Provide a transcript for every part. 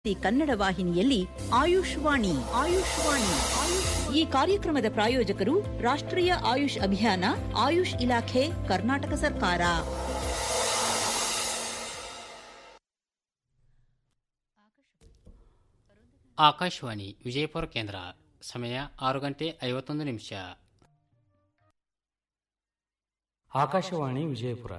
ಈ ಕನ್ನಡ ವಾಹಿನಿಯಲ್ಲಿ ಆಯುಷ್ವಾಣಿ ಆಯುಷ್ವಾಣಿ ಆಯುಷ್ ಈ ಕಾರ್ಯಕ್ರಮದ ಪ್ರಾಯೋಜಕರು ರಾಷ್ಟ್ರೀಯ ಆಯುಷ್ ಅಭಿಯಾನ ಆಯುಷ್ ಇಲಾಖೆ ಕರ್ನಾಟಕ ಸರ್ಕಾರ ಆಕಾಶವಾಣಿ ವಿಜಯಪುರ ಕೇಂದ್ರ ಸಮಯ ಆರು ಗಂಟೆ ಐವತ್ತೊಂದು ನಿಮಿಷ ಆಕಾಶವಾಣಿ ವಿಜಯಪುರ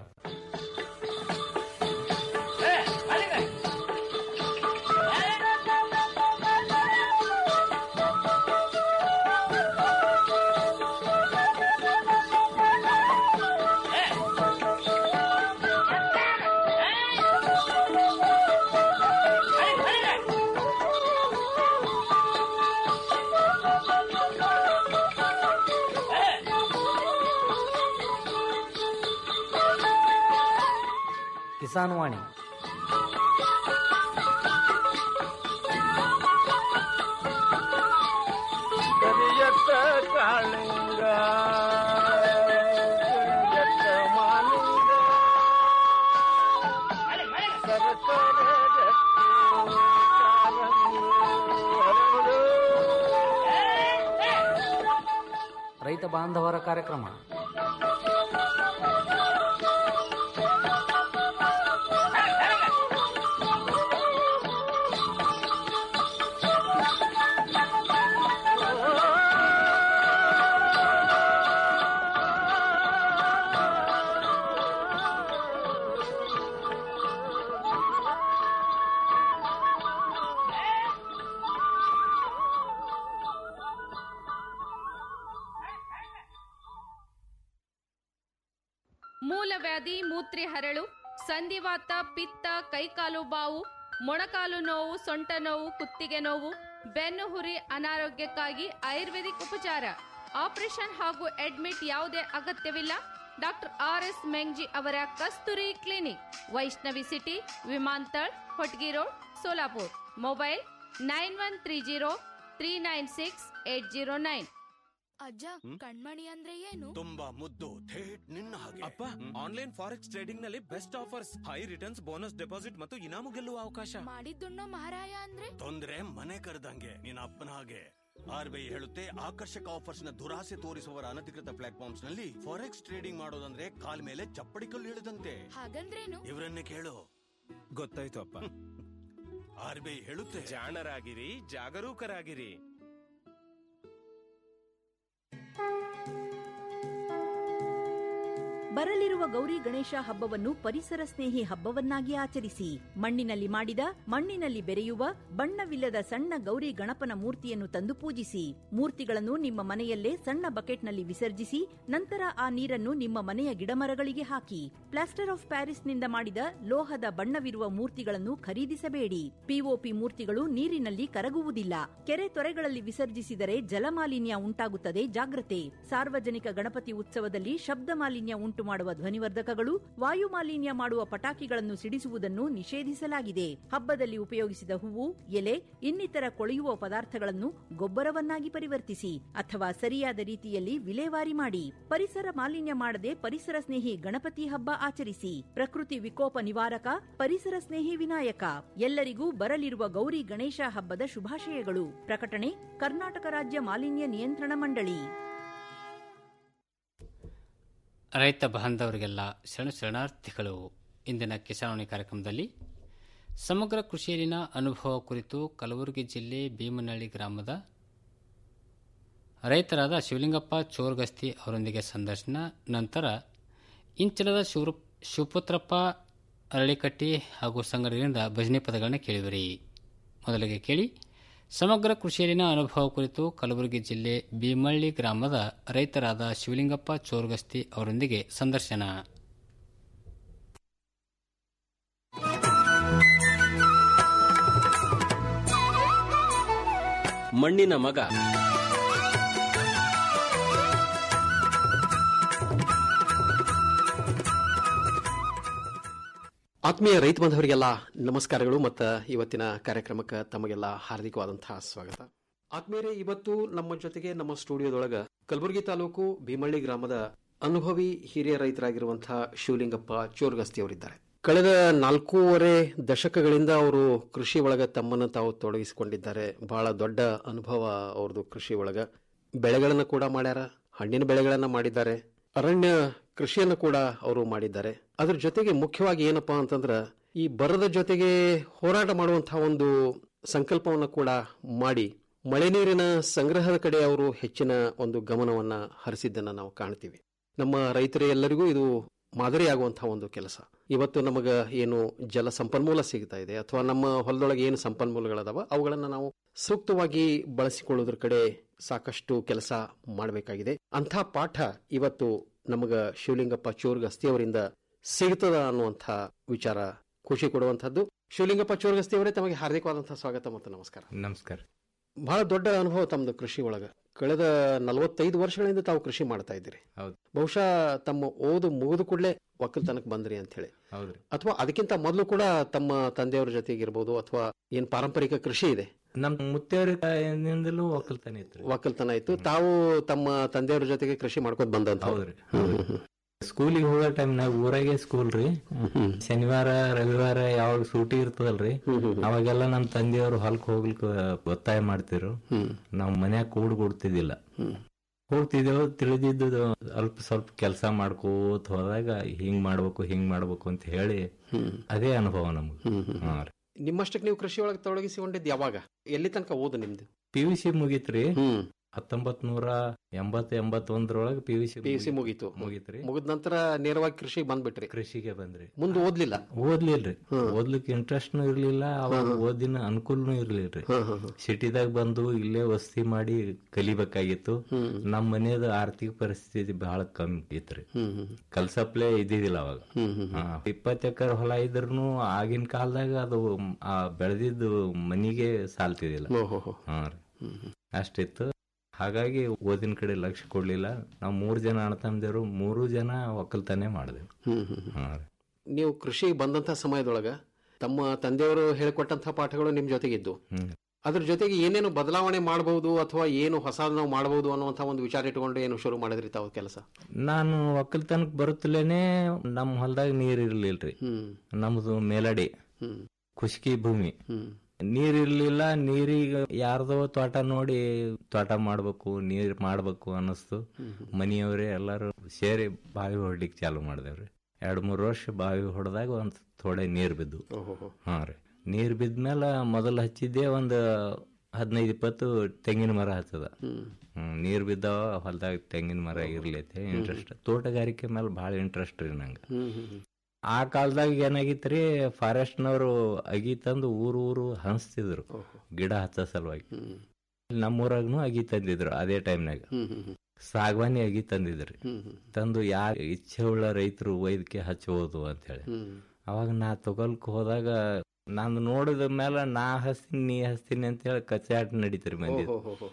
ಕಿಸಾನ್ ವಾಣಿ ಕರಿಯತ್ತ ಕಾಳಿಂಗ ಕರಿಯತ್ತ ಮಾಲಿಂಗ ಸರಸರ ಗಟ್ಟಿ ಕಾಲಂಗಿ ಹರಡು. ರೈತ ಬಾಂಧವರ ಕಾರ್ಯಕ್ರಮ ಮೂಲವ್ಯಾಧಿ ಮೂತ್ರಿ ಹರಳು ಸಂಧಿವಾತ ಪಿತ್ತ ಕೈಕಾಲು ಬಾವು ಮೊಣಕಾಲು ನೋವು ಸೊಂಟ ನೋವು ಕುತ್ತಿಗೆ ನೋವು ಬೆನ್ನು ಹುರಿ ಅನಾರೋಗ್ಯಕ್ಕಾಗಿ ಆಯುರ್ವೇದಿಕ್ ಉಪಚಾರ ಆಪರೇಷನ್ ಹಾಗೂ ಅಡ್ಮಿಟ್ ಯಾವುದೇ ಅಗತ್ಯವಿಲ್ಲ ಡಾಕ್ಟರ್ ಆರ್ ಎಸ್ ಮೆಂಗ್ಜಿ ಅವರ ಕಸ್ತೂರಿ ಕ್ಲಿನಿಕ್ ವೈಷ್ಣವಿ ಸಿಟಿ ವಿಮಾಂತಳ್ Hotgi road Solapur mobile nine one three zero three nine six eight zero nine ಅಜ್ಜ ಕಣ್ಮಣಿ ಅಂದ್ರೆ ಏನು ತುಂಬಾ ಮುದ್ದು ಥೇಟ್ ನಿನ್ನ ಹಾಗೆ ಅಪ್ಪ ಆನ್ಲೈನ್ ಫಾರೆಕ್ಸ್ ಟ್ರೇಡಿಂಗ್ ನಲ್ಲಿ best offers high returns bonus deposit ಮತ್ತು ಇನಾಮು ಗೆಲ್ಲುವ ಅವಕಾಶ ಮಾಡಿದ್ದುಣ್ಣೋ ಮಹಾರಾಯ ಅಂದ್ರೆ ತೊಂದ್ರೆ ಮನೆ ಕರೆದಂಗೆ ನಿನ್ನ ಅಪ್ಪನ ಹಾಗೆ ಆರ್ ಬಿ ಐ ಹೇಳುತ್ತೆ ಆಕರ್ಷಕ ಆಫರ್ಸ್ ನ ದುರಾಸೆ ತೋರಿಸುವವರ ಅನಧಿಕೃತ ಪ್ಲಾಟ್ಫಾರ್ಮ್ಸ್ ನಲ್ಲಿ ಫಾರೆಕ್ಸ್ ಟ್ರೇಡಿಂಗ್ ಮಾಡೋದಂದ್ರೆ ಕಾಲ್ ಮೇಲೆ ಚಪ್ಪಡಿ ಕಲ್ಲು ಇಳಿದಂತೆ ಹಾಗಂದ್ರೇನು ಇವರನ್ನೇ ಕೇಳು ಗೊತ್ತಾಯ್ತು ಅಪ್ಪ ಆರ್ ಬಿ ಐ ಹೇಳುತ್ತೆ ಜಾಣರಾಗಿರಿ ಜಾಗರೂಕರಾಗಿರಿ ಬರಲಿರುವ ಗೌರಿ ಗಣೇಶ ಹಬ್ಬವನ್ನು ಪರಿಸರ ಸ್ನೇಹಿ ಹಬ್ಬವನ್ನಾಗಿ ಆಚರಿಸಿ ಮಣ್ಣಿನಲ್ಲಿ ಮಾಡಿದ ಮಣ್ಣಿನಲ್ಲಿ ಬೆರೆಯುವ ಬಣ್ಣವಿಲ್ಲದ ಸಣ್ಣ ಗೌರಿ ಗಣಪನ ಮೂರ್ತಿಯನ್ನು ತಂದು ಪೂಜಿಸಿ ಮೂರ್ತಿಗಳನ್ನು ನಿಮ್ಮ ಮನೆಯಲ್ಲೇ ಸಣ್ಣ ಬಕೆಟ್ನಲ್ಲಿ ವಿಸರ್ಜಿಸಿ ನಂತರ ಆ ನೀರನ್ನು ನಿಮ್ಮ ಮನೆಯ ಗಿಡಮರಗಳಿಗೆ ಹಾಕಿ ಪ್ಲಾಸ್ಟರ್ ಆಫ್ ಪ್ಯಾರಿಸ್ನಿಂದ ಮಾಡಿದ ಲೋಹದ ಬಣ್ಣವಿರುವ ಮೂರ್ತಿಗಳನ್ನು ಖರೀದಿಸಬೇಡಿ ಪಿಒಪಿ ಮೂರ್ತಿಗಳು ನೀರಿನಲ್ಲಿ ಕರಗುವುದಿಲ್ಲ ಕೆರೆ ತೊರೆಗಳಲ್ಲಿ ವಿಸರ್ಜಿಸಿದರೆ ಜಲಮಾಲಿನ್ಯ ಉಂಟಾಗುತ್ತದೆ ಜಾಗ್ರತೆ ಸಾರ್ವಜನಿಕ ಗಣಪತಿ ಉತ್ಸವದಲ್ಲಿ ಶಬ್ದ ಮಾಲಿನ್ಯ ಉಂಟು ಮಾಡುವ ಧ್ವನಿವರ್ಧಕಗಳು ವಾಯು ಮಾಲಿನ್ಯ ಮಾಡುವ ಪಟಾಕಿಗಳನ್ನು ಸಿಡಿಸುವುದನ್ನು ನಿಷೇಧಿಸಲಾಗಿದೆ ಹಬ್ಬದಲ್ಲಿ ಉಪಯೋಗಿಸಿದ ಹೂವು ಎಲೆ ಇನ್ನಿತರ ಕೊಳೆಯುವ ಪದಾರ್ಥಗಳನ್ನು ಗೊಬ್ಬರವನ್ನಾಗಿ ಪರಿವರ್ತಿಸಿ ಅಥವಾ ಸರಿಯಾದ ರೀತಿಯಲ್ಲಿ ವಿಲೇವಾರಿ ಮಾಡಿ ಪರಿಸರ ಮಾಲಿನ್ಯ ಮಾಡದೆ ಪರಿಸರ ಸ್ನೇಹಿ ಗಣಪತಿ ಹಬ್ಬ ಆಚರಿಸಿ ಪ್ರಕೃತಿ ವಿಕೋಪ ನಿವಾರಕ ಪರಿಸರ ಸ್ನೇಹಿ ವಿನಾಯಕ ಎಲ್ಲರಿಗೂ ಬರಲಿರುವ ಗೌರಿ ಗಣೇಶ ಹಬ್ಬದ ಶುಭಾಶಯಗಳು ಪ್ರಕಟಣೆ ಕರ್ನಾಟಕ ರಾಜ್ಯ ಮಾಲಿನ್ಯ ನಿಯಂತ್ರಣ ಮಂಡಳಿ ರೈತ ಬಾಂಧವರಿಗೆಲ್ಲ ಶರಣ ಶರಣಾರ್ಥಿಗಳು ಇಂದಿನ ಕಿಸಾನವಾಣಿ ಕಾರ್ಯಕ್ರಮದಲ್ಲಿ ಸಮಗ್ರ ಕೃಷಿಯಲ್ಲಿನ ಅನುಭವ ಕುರಿತು ಕಲಬುರಗಿ ಜಿಲ್ಲೆ ಭೀಮನಹಳ್ಳಿ ಗ್ರಾಮದ ರೈತರಾದ ಶಿವಲಿಂಗಪ್ಪ ಚೋರ್ಗಸ್ತಿ ಅವರೊಂದಿಗೆ ಸಂದರ್ಶನ ನಂತರ ಇಂಚಲದ ಶಿವ ಶಿವಪುತ್ರಪ್ಪ ಅರಳಿಕಟ್ಟಿ ಹಾಗೂ ಸಂಘಟನೆಯಿಂದ ಭಜನೆ ಪದಗಳನ್ನು ಕೇಳಿವಿರಿ ಮೊದಲಿಗೆ ಕೇಳಿ ಸಮಗ್ರ ಕೃಷಿಯಲ್ಲಿನ ಅನುಭವ ಕುರಿತು ಕಲಬುರಗಿ ಜಿಲ್ಲೆ ಭೀಮಳ್ಳಿ ಗ್ರಾಮದ ರೈತರಾದ ಶಿವಲಿಂಗಪ್ಪ ಚೋರ್ಗಸ್ತಿ ಅವರೊಂದಿಗೆ ಸಂದರ್ಶನ ಮಣ್ಣಿನ ಮಗ ಆತ್ಮೀಯ ರೈತ ಬಾಂಧವರಿಗೆಲ್ಲ ನಮಸ್ಕಾರಗಳು ಮತ್ತು ಇವತ್ತಿನ ಕಾರ್ಯಕ್ರಮಕ್ಕೆ ತಮಗೆಲ್ಲ ಹಾರ್ದಿಕವಾದಂತಹ ಸ್ವಾಗತ ಆತ್ಮೀಯರೇ ಇವತ್ತು ನಮ್ಮ ಜೊತೆಗೆ ನಮ್ಮ ಸ್ಟುಡಿಯೋದೊಳಗ ಕಲಬುರಗಿ ತಾಲೂಕು ಭೀಮಳ್ಳಿ ಗ್ರಾಮದ ಅನುಭವಿ ಹಿರಿಯ ರೈತರಾಗಿರುವಂತಹ ಶಿವಲಿಂಗಪ್ಪ ಚೋರ್ಗಸ್ತಿ ಅವರಿದ್ದಾರೆ ಕಳೆದ ನಾಲ್ಕೂವರೆ ದಶಕಗಳಿಂದ ಅವರು ಕೃಷಿ ಒಳಗ ತಮ್ಮನ್ನು ತಾವು ತೊಡಗಿಸಿಕೊಂಡಿದ್ದಾರೆ ಬಹಳ ದೊಡ್ಡ ಅನುಭವ ಅವ್ರದ್ದು ಕೃಷಿ ಒಳಗ ಬೆಳೆಗಳನ್ನು ಕೂಡ ಮಾಡ್ಯಾರ ಹಣ್ಣಿನ ಬೆಳೆಗಳನ್ನು ಮಾಡಿದ್ದಾರೆ ಅರಣ್ಯ ಕೃಷಿಯನ್ನು ಕೂಡ ಅವರು ಮಾಡಿದ್ದಾರೆ ಅದ್ರ ಜೊತೆಗೆ ಮುಖ್ಯವಾಗಿ ಏನಪ್ಪಾ ಅಂತಂದ್ರ ಈ ಬರದ ಜೊತೆಗೆ ಹೋರಾಟ ಮಾಡುವಂತಹ ಒಂದು ಸಂಕಲ್ಪವನ್ನು ಕೂಡ ಮಾಡಿ ಮಳೆ ನೀರಿನ ಸಂಗ್ರಹದ ಕಡೆ ಅವರು ಹೆಚ್ಚಿನ ಒಂದು ಗಮನವನ್ನ ಹರಿಸಿದ್ದನ್ನ ನಾವು ಕಾಣ್ತೀವಿ ನಮ್ಮ ರೈತರು ಎಲ್ಲರಿಗೂ ಇದು ಮಾದರಿಯಾಗುವಂತಹ ಒಂದು ಕೆಲಸ ಇವತ್ತು ನಮಗ ಏನು ಜಲ ಸಂಪನ್ಮೂಲ ಸಿಗ್ತಾ ಇದೆ ಅಥವಾ ನಮ್ಮ ಹೊಲದೊಳಗೆ ಏನು ಸಂಪನ್ಮೂಲಗಳದಾವ ಅವುಗಳನ್ನು ನಾವು ಸೂಕ್ತವಾಗಿ ಬಳಸಿಕೊಳ್ಳೋದ್ರ ಕಡೆ ಸಾಕಷ್ಟು ಕೆಲಸ ಮಾಡಬೇಕಾಗಿದೆ ಅಂಥ ಪಾಠ ಇವತ್ತು ನಮಗ ಶಿವಲಿಂಗಪ್ಪ ಚೋರ್ಗಸ್ತಿ ಅವರಿಂದ ಸಿಗ್ತದ ಅನ್ನುವಂಥ ವಿಚಾರ ಖುಷಿ ಕೊಡುವಂಥದ್ದು ಶಿವಲಿಂಗಪ್ಪ ಚೋರ್ಗಸ್ತಿ ಅವರೇ ತಮಗೆ ಹಾರ್ದಿಕವಾದಂತಹ ಸ್ವಾಗತ ಮತ್ತು ನಮಸ್ಕಾರ ನಮಸ್ಕಾರ ಬಹಳ ದೊಡ್ಡ ಅನುಭವ ತಮ್ಮದು ಕೃಷಿ ಒಳಗ ಕಳೆದ ನಲವತ್ತೈದು ವರ್ಷಗಳಿಂದ ತಾವು ಕೃಷಿ ಮಾಡ್ತಾ ಇದ್ದೀರಿ ಹೌದು ಬಹುಶಃ ತಮ್ಮ ಓದು ಮುಗಿದು ಕೂಡಲೇ ಒಕ್ಕಲ್ತನಕ್ಕೆ ಬಂದ್ರಿ ಅಂತ ಹೇಳಿ ಹೌದ್ರಿ ಅಥವಾ ಅದಕ್ಕಿಂತ ಮೊದಲು ಕೂಡ ತಮ್ಮ ತಂದೆಯವರ ಜೊತೆಗಿರ್ಬೋದು ಅಥವಾ ಏನ್ ಪಾರಂಪರಿಕ ಕೃಷಿ ಇದೆ ನಮ್ ಮುತ್ತೆಯವರಿಂದಲೂ ಒಕ್ಕಲ್ತಾನೆ ಇತ್ತು ಒಕ್ಕಲ್ತನ ಇತ್ತು ತಾವು ತಮ್ಮ ತಂದೆಯವರ ಜೊತೆಗೆ ಕೃಷಿ ಮಾಡ್ಕೊತ ಬಂದಂತ ಹೌದ್ರಿ ಸ್ಕೂಲಿಗೆ ಹೋಗೋ ಟೈಮ್ನಾಗ ಊರಾಗೆ ಸ್ಕೂಲ್ ರೀ ಶನಿವಾರ ರವಿವಾರ ಯಾವಾಗ ಸೂಟಿ ಇರ್ತದಲ್ರಿ ಅವಾಗೆಲ್ಲ ನಮ್ ತಂದೆಯವರು ಹೊಲಕ್ ಹೋಗ್ಲಿಕ್ಕೆ ಒತ್ತಾಯ ಮಾಡ್ತಿರು ನಾವ್ ಮನ್ಯಾಗ ಕೂಡ್ ಕೊಡ್ತಿದ್ದಿಲ್ಲ ಹೋಗ್ತಿದ್ದೇವು ತಿಳಿದಿದ್ದು ಅಲ್ಪ ಸ್ವಲ್ಪ ಕೆಲಸ ಮಾಡ್ಕೋತ ಹೋದಾಗ ಹಿಂಗ್ ಮಾಡ್ಬೇಕು ಹಿಂಗ್ ಮಾಡ್ಬೇಕು ಅಂತ ಹೇಳಿ ಅದೇ ಅನುಭವ ನಮ್ಗೆ ಹಾ ರೀ ನಿಮ್ಮಷ್ಟಕ್ಕೆ ನೀವು ಕೃಷಿ ಒಳಗೆ ತೊಡಗಿಸಿಕೊಂಡಿದ್ದು ಯಾವಾಗ ಎಲ್ಲಿ ತನಕ ಓದು ನಿಮ್ದು ಪಿ ಯು ಸಿ ಮುಗೀತ್ರಿ ಹತ್ತೊಂಬತ್ ನೂರ ಎಂಬತ್ ಎಂಬತ್ತೊಂದ್ರೊಳಗೆ P U C P U C ಮುಗೀತು ಮುಗೀತ್ರಿ ಮುಗಿದ ನಂತರ ನೇರವಾಗಿ ಕೃಷಿಗೆ ಬಂದ್ಬಿಟ್ರಿ ಕೃಷಿಗೆ ಬಂದ್ರಿ ಮುಂದೆ ಓದ್ಲಿಲ್ಲ ಓದ್ಲಿಲ್ರಿ ಓದ್ಲಿಕ್ಕೆ ಇಂಟ್ರೆಸ್ಟ್ನು ಇರ್ಲಿಲ್ಲ ಅವಾಗ ಓದಿನ ಅನುಕೂಲನು ಇರ್ಲಿಲ್ರಿ ಸಿಟಿದಾಗ ಬಂದು ಇಲ್ಲೇ ವಸತಿ ಮಾಡಿ ಕಲಿಬೇಕಾಗಿತ್ತು ನಮ್ಮ ಮನೆಯದ ಆರ್ಥಿಕ ಪರಿಸ್ಥಿತಿ ಬಹಳ ಕಮ್ಮಿ ಇತ್ರಿ ಕಲ್ಸಪ್ಲೆ ಇದ್ದಿದ್ದಿಲ್ಲ ಅವಾಗ ಇಪ್ಪತ್ತು ಎಕರೆ ಹೊಲ ಇದ್ರೂ ಆಗಿನ ಕಾಲದಾಗ ಅದು ಆ ಬೆಳೆದಿದ್ದು ಮನಿಗೆ ಸಾಲ್ತಿದ್ದಿಲ್ಲ ಹಾ ರೀ ಅಷ್ಟಿತ್ತು ಹಾಗಾಗಿ ಓದಿನ ಕಡೆ ಲಕ್ಷ್ಯ ಕೊಡ್ಲಿಲ್ಲ ನಾವು ಮೂರ್ ಜನ ಅಣ್ಣ ತಮ್ಮದೇವ್ರು ಮೂರು ಜನ ಒಕ್ಕಲ್ತಾನೆ ಮಾಡಿದೆವು ಹಾ ರೀ ನೀವು ಕೃಷಿಗೆ ಬಂದಂತ ಸಮಯದೊಳಗ ತಮ್ಮ ತಂದೆಯವರು ಹೇಳಿಕೊಟ್ಟಂತಹ ಪಾಠಗಳು ನಿಮ್ ಜೊತೆಗಿದ್ದು ಅದ್ರ ಜೊತೆಗೆ ಏನೇನು ಬದಲಾವಣೆ ಮಾಡಬಹುದು ಅಥವಾ ಏನು ಹೊಸ ನಾವು ಮಾಡಬಹುದು ಅನ್ನುವಂತ ಒಂದು ವಿಚಾರ ಇಟ್ಕೊಂಡು ಏನು ಶುರು ಮಾಡಿದ್ರಿ ತಾವು ಕೆಲಸ ನಾನು ಒಕ್ಕಲ್ತನಕ್ ಬರುತ್ತಲೇನೆ ನಮ್ಮ ಹೊಲದಾಗ ನೀರ್ ಇರ್ಲಿಲ್ರಿ ನಮ್ದು ಮೇಲಡಿ ಖುಷ್ಕಿ ಭೂಮಿ ನೀರ್ ಇರ್ಲಿಲ್ಲ ನೀರಿಗೆ ಯಾರ್ದೋ ತೋಟ ನೋಡಿ ತೋಟ ಮಾಡ್ಬೇಕು ನೀರ್ ಮಾಡ್ಬೇಕು ಅನ್ನಿಸ್ತು ಮನೆಯವರೇ ಎಲ್ಲಾರು ಸೇರಿ ಬಾವಿ ಹೊಡ್ಲಿಕ್ ಚಾಲು ಮಾಡಿದೇವ್ರಿ ಎರಡ್ ಮೂರ್ ವರ್ಷ ಬಾವಿ ಹೊಡೆದಾಗ ಒಂದ್ ಥೋಡೆ ನೀರ್ ಬಿದ್ದು ಹಾ ರೀ ನೀರ್ ಬಿದ್ಮೇಲೆ ಮೊದಲು ಹಚ್ಚಿದ್ದೆ ಒಂದ್ ಹದಿನೈದು ಇಪ್ಪತ್ತು ತೆಂಗಿನ ಮರ ಹಚ್ಚದ ಹ್ಮ್ ನೀರ್ ಬಿದ್ದಾವ ಹೊಲದಾಗ ತೆಂಗಿನ ಮರ ಇರ್ಲೈತೆ ಇಂಟ್ರೆಸ್ಟ್ ತೋಟಗಾರಿಕೆ ಮೇಲೆ ಭಾಳ ಇಂಟ್ರೆಸ್ಟ್ ರೀ ನಂಗೆ ಆ ಕಾಲದಾಗ ಏನಾಗಿತ್ರಿ ಫಾರೆಸ್ಟ್ನವರು ಅಗಿ ತಂದು ಊರು ಊರು ಹಂಚ್ತಿದ್ರು ಗಿಡ ಹಚ್ಚೋ ಸಲುವಾಗಿ ನಮ್ಮೂರಾಗ್ನು ಅಗಿ ತಂದಿದ್ರು ಅದೇ ಟೈಮ್ನಾಗ ಸಾಗವಾನಿ ಅಗಿ ತಂದಿದ್ರಿ ತಂದು ಯಾರ ಇಚ್ಛೆ ಉಳ್ಳ ರೈತರು ವೈದ್ಯಕ್ಕೆ ಹಚ್ಚಬಹುದು ಅಂತ ಹೇಳಿ ಅವಾಗ ನಾ ತಗೊಲ್ಕ್ ಹೋದಾಗ ನಾನು ನೋಡಿದ ಮೇಲೆ ನಾ ಹಸ್ತೀನಿ ನೀ ಹಸ್ತೀನಿ ಅಂತ ಹೇಳಿ ಕಚ್ಚಾಟ ನಡೀತ್ರಿ ಮಂದಿ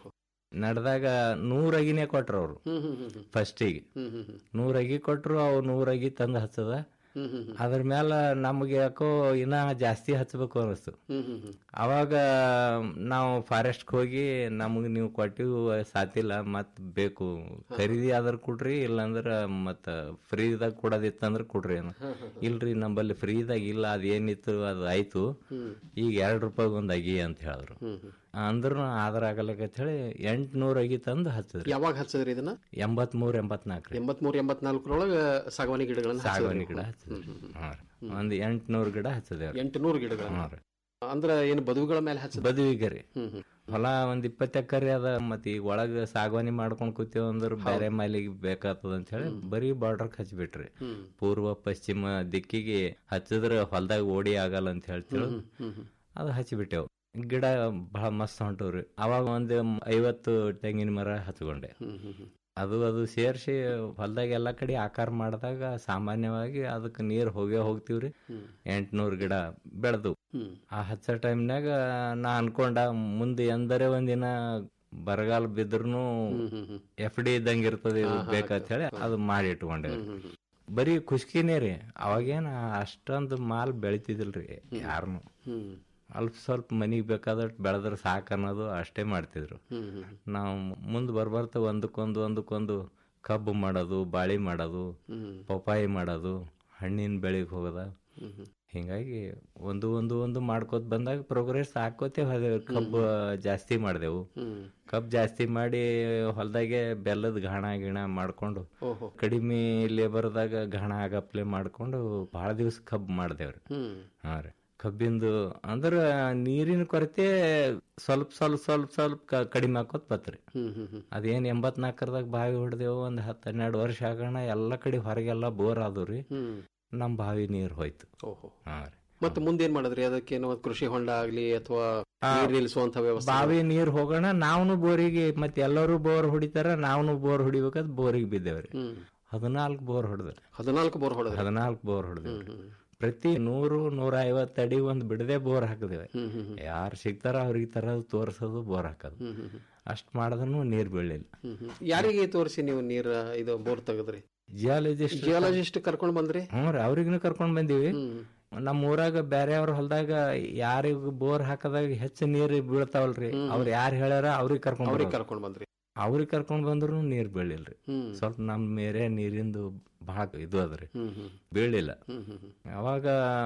ನಡೆದಾಗ ನೂರಗಿನೇ ಕೊಟ್ರು ಅವ್ರು ಫಸ್ಟಿಗೆ ನೂರಗಿ ಕೊಟ್ರು ಅವ್ ನೂರಗಿ ತಂದು ಹಚ್ಚದ ಅದ್ರ ಮ್ಯಾಲ ನಮ್ಗೆ ಯಾಕೋ ಇನ್ನ ಜಾಸ್ತಿ ಹಚ್ಬೇಕು ಅನಿಸ್ತು ಅವಾಗ ನಾವು ಫಾರೆಸ್ಟ್ ಹೋಗಿ ನಮಗ್ ನೀವು ಕೊಟ್ಟಿವು ಸಾತಿಲ್ಲ ಮತ್ ಬೇಕು ಖರೀದಿ ಆದ್ರ ಕೊಡ್ರಿ ಇಲ್ಲಾಂದ್ರ ಮತ್ತ ಫ್ರೀದಾಗ ಕೊಡೋದಿತ್ತಂದ್ರ ಕೊಡ್ರಿ ಅನ್ನ ಇಲ್ರಿ ನಂಬಲ್ಲಿ ಫ್ರೀದಾಗ ಇಲ್ಲ ಅದ್ ಏನಿತ್ತು ಅದು ಆಯ್ತು ಈಗ ಎರಡ್ ರೂಪಾಯಿ ಒಂದ್ ಅಗಿ ಅಂತ ಹೇಳಿದ್ರು ಅಂದ್ರೂ ಆದ್ರ ಆಗಲಕ್ಕ ಹೇಳಿ ಎಂಟ್ನೂರ್ ಅಗಿ ತಂದು ಹಚ್ಚದ್ರಿ ಯಾವಾಗ ಹಚ್ಚದ್ರಿ ಇದನ್ನ ಎಂಬತ್ ಮೂರ್ ಎಂಬತ್ನಾಲ್ಕು ಎಂಬತ್ಮೂರ್ ಎಂಬತ್ನಾಲ್ಕರೊಳಗ ಸಾಗವಾನಿ ಗಿಡಗಳನ್ನ ಸಾಗವಾನಿ ಗಿಡ ಹಚ್ಚದ್ರಿ ಹಾ ರೀ. ಒಂದ್ ಎಂಟ್ನೂರ್ ಗಿಡ ಹಚ್ಚದೇವ್ರಿ ಎಂಟುನೂರು ಗಿಡಗಳನ್ನ ಹಾ ರೀ. ಅಂದ್ರ ಏನು ಬದುಗಳ ಮೇಲೆ ಹಚ್ಚ ಬದುವಿಗೆ ರೀ ಹೊಲ ಒಂದ್ ಇಪ್ಪತ್ತು ಎಕರೆ ಅದ ಮತ್ ಈಗ ಒಳಗ ಸಾಗವಾನಿ ಮಾಡ್ಕೊಂಡ್ ಕೂತೇವ್ ಅಂದ್ರ ಬೇರೆ ಮಾಲಿಗೆ ಬೇಕಾಗ್ತದ ಅಂತ ಹೇಳಿ ಬರೀ ಬಾರ್ಡರ್ ಹಚ್ಬಿಟ್ರಿ ಪೂರ್ವ ಪಶ್ಚಿಮ ದಿಕ್ಕಿಗೆ ಹಚ್ಚಿದ್ರ ಹೊಲದಾಗ ಓಡಿ ಆಗಲ್ಲ ಅಂತ ಹೇಳ್ತಿರು ಅದು ಹಚ್ಚಿಬಿಟ್ಟೆವು ಗಿಡ ಬಹಳ ಮಸ್ತ್ ಹೊಂಟವ್ರಿ ಅವಾಗ ಒಂದ್ ಐವತ್ತು ತೆಂಗಿನ ಮರ ಹಚ್ಕೊಂಡೆ ಅದು ಅದು ಸೇರ್ಸಿ ಹೊಲದಾಗ ಎಲ್ಲಾ ಕಡೆ ಆಕಾರ ಮಾಡಿದಾಗ ಸಾಮಾನ್ಯವಾಗಿ ಅದಕ್ಕೆ ನೀರ್ ಹೋಗೇ ಹೋಗ್ತಿವ್ರಿ ಎಂಟ್ನೂರ್ ಗಿಡ ಬೆಳೆದು ಆ ಹಚ್ಚ ಟೈಮ್ನಾಗ ನಾ ಅನ್ಕೊಂಡ ಮುಂದೆ ಎಂದರೆ ಒಂದಿನ ಬರಗಾಲ ಬಿದ್ರೂ ಎಫ್ ಡಿ ಇದ್ದಂಗ ಇರ್ತದೆ ಇದು ಬೇಕಂತ ಹೇಳಿ ಅದು ಮಾಡಿ ಇಟ್ಕೊಂಡೆ ಬರೀ ಖುಷ್ಕಿನೇ ರೀ ಅವಾಗೇನ ಅಷ್ಟೊಂದು ಮಾಲ್ ಬೆಳಿತಿದಿಲ್ರಿ ಯಾರನು ಅಲ್ಪ ಸ್ವಲ್ಪ ಮನಿಗ್ ಬೇಕಾದಷ್ಟು ಬೆಳೆದ್ರೆ ಸಾಕು ಅನ್ನೋದು ಅಷ್ಟೇ ಮಾಡ್ತಿದ್ರು ನಾವು ಮುಂದೆ ಬರ್ಬರ್ತ ಒಂದಕ್ಕೊಂದು ಒಂದಕ್ಕೊಂದು ಕಬ್ಬು ಮಾಡೋದು ಬಾಳಿ ಮಾಡೋದು ಪಪ್ಪಾಯಿ ಮಾಡೋದು ಹಣ್ಣಿನ ಬೆಳೆಗೆ ಹೋಗೋದ ಹಿಂಗಾಗಿ ಒಂದು ಒಂದು ಒಂದು ಮಾಡ್ಕೋತ ಬಂದಾಗ ಪ್ರೋಗ್ರೆಸ್ ಹಾಕೋತೆ ಹೋದೆವು ಕಬ್ಬು ಜಾಸ್ತಿ ಮಾಡಿದೆವು ಕಬ್ಬು ಜಾಸ್ತಿ ಮಾಡಿ ಹೊಲದಾಗೆ ಬೆಲ್ಲದ ಗಾಣ ಗಿಣ ಮಾಡ್ಕೊಂಡು ಓಹೋ. ಕಡಿಮೆ ಲೇಬರ್ದಾಗ ಗಾಣ ಆಗಪ್ಲೆ ಮಾಡ್ಕೊಂಡು ಭಾಳ ದಿವಸ ಕಬ್ಬು ಮಾಡ್ದೇವ್ರಿ ಹ್ಮ್ ಹಾ ರೀ ಕಬ್ಬಿಂದು ಅಂದ್ರ ನೀರಿನ ಕೊರತೆ ಸ್ವಲ್ಪ ಸ್ವಲ್ಪ ಸ್ವಲ್ಪ ಸ್ವಲ್ಪ ಕ- ಕಡಿಮೆ ಆಕೋತ್ ಬತ್ರಿ ಹ್ಮ್ ಹ್ಮ್ ಹ್ಮ್ ಅದೇನ್ ಎಂಬತ್ನಾಲ್ಕರದಾಗ ಬಾವಿ ಹೊಡೆದೆವು ಒಂದ್ ಹತ್ತು ಹನ್ನೆರಡು ವರ್ಷ ಆಗೋಣ ಎಲ್ಲ ಕಡೆ ಹೊರಗೆಲ್ಲ ಬೋರ್ ಆದ್ರಿ ಹ್ಮ್ ನಮ್ ಬಾವಿ ನೀರ್ ಹೋಯ್ತು ಓಹೋ ಹಾ ರೀ ಮತ್ತೆ ಮುಂದೇನ್ ಮಾಡಿದ್ರಿ ಅದಕ್ಕೇನೋ ಕೃಷಿ ಹೊಂಡ ಆಗ್ಲಿ ಅಥವಾ ಆ, ನೀರ್ ನಿಲ್ಲಿಸುವಂತ ವ್ಯವಸ್ಥೆ ಬಾವಿ ನೀರ್ ಹೋಗೋಣ ನಾವ್ನು ಬೋರಿಗೆ ಮತ್ತೆ ಎಲ್ಲರೂ ಬೋರ್ ಹೊಡಿತಾರ ನಾವ್ನು ಬೋರ್ ಹೊಡಿಬೇಕಾದ್ ಬೋರಿಗೆ ಬಿದ್ದೇವ್ರಿ ಹ್ಮ್ ಹದಿನಾಲ್ಕು ಬೋರ್ ಹೊಡೆದ್ರಿ ಹದಿನಾಲ್ಕು ಬೋರ್ ಹೊಡೆದ್ರಿ ಹದಿನಾಲ್ಕು ಬೋರ್ ಹೊಡೆದ್ರಿ ಪ್ರತಿ ನೂರು ನೂರ ಐವತ್ತು ಅಡಿ ಒಂದ್ ಬಿಡದೆ ಬೋರ್ ಹಾಕಿದೇವೆ ಹ್ಮ್ ಹ್ಮ್ ಹ್ಮ್. ಯಾರು ಸಿಗ್ತಾರ ಅವ್ರಿಗೆ ತರೋದು ತೋರ್ಸೋದು ಬೋರ್ ಹಾಕೋದು ಹ್ಮ್ ಹ್ಮ್ ಹ್ಮ್. ಅಷ್ಟ್ ಮಾಡಿದ್ರು ನೀರ್ ಬೀಳಿಲ್ಲ ಹ್ಮ್ ಹ್ಮ್. ಯಾರಿಗೆ ತೋರಿಸಿ ನೀವು ನೀರ್ ಇದು ಬೋರ್ ತೆಗದ್ರಿ ಜಿಯಾಲಜಿಸ್ಟ್ ಜಿಯಾಲಜಿಸ್ಟ್ ಕರ್ಕೊಂಡ್ ಬಂದ್ರಿ ಹ್ಞೂ ರೀ ಅವ್ರಿಗೂ ಕರ್ಕೊಂಡ್ ಬಂದೀವಿ ನಮ್ಮ ಊರಾಗ ಬೇರೆ ಅವ್ರ ಹೊಲದಾಗ ಯಾರಿಗ ಬೋರ್ ಹಾಕದಾಗ ಹೆಚ್ಚು ನೀರ್ ಬೀಳ್ತಾವಲ್ರಿ ಅವ್ರ ಯಾರು ಹೇಳ್ಯಾರ ಅವ್ರಿಗೆ ಕರ್ಕೊಂಡ್ ಅವ್ರಿಗೆ ಬರೋದು. ಕರ್ಕೊಂಡ್ ಬಂದ್ರಿ ಅವ್ರಿಗೆ ಕರ್ಕೊಂಡ್ ಬಂದ್ರು ನೀರ್ ಬೀಳಿಲ್ರಿ ಹ್ಮ್. ಸ್ವಲ್ಪ ನಮ್ ಮೇರೆ ನೀರಿಂದು ಬಹಳ ಇದು ಅದ್ರಿ ಹ್ಮ್ ಹ್ಮ್. ಬೀಳಿಲ್ಲ ಹ್ಮ್ ಹ್ಮ್ ಹ್ಮ್. ಅವಾಗ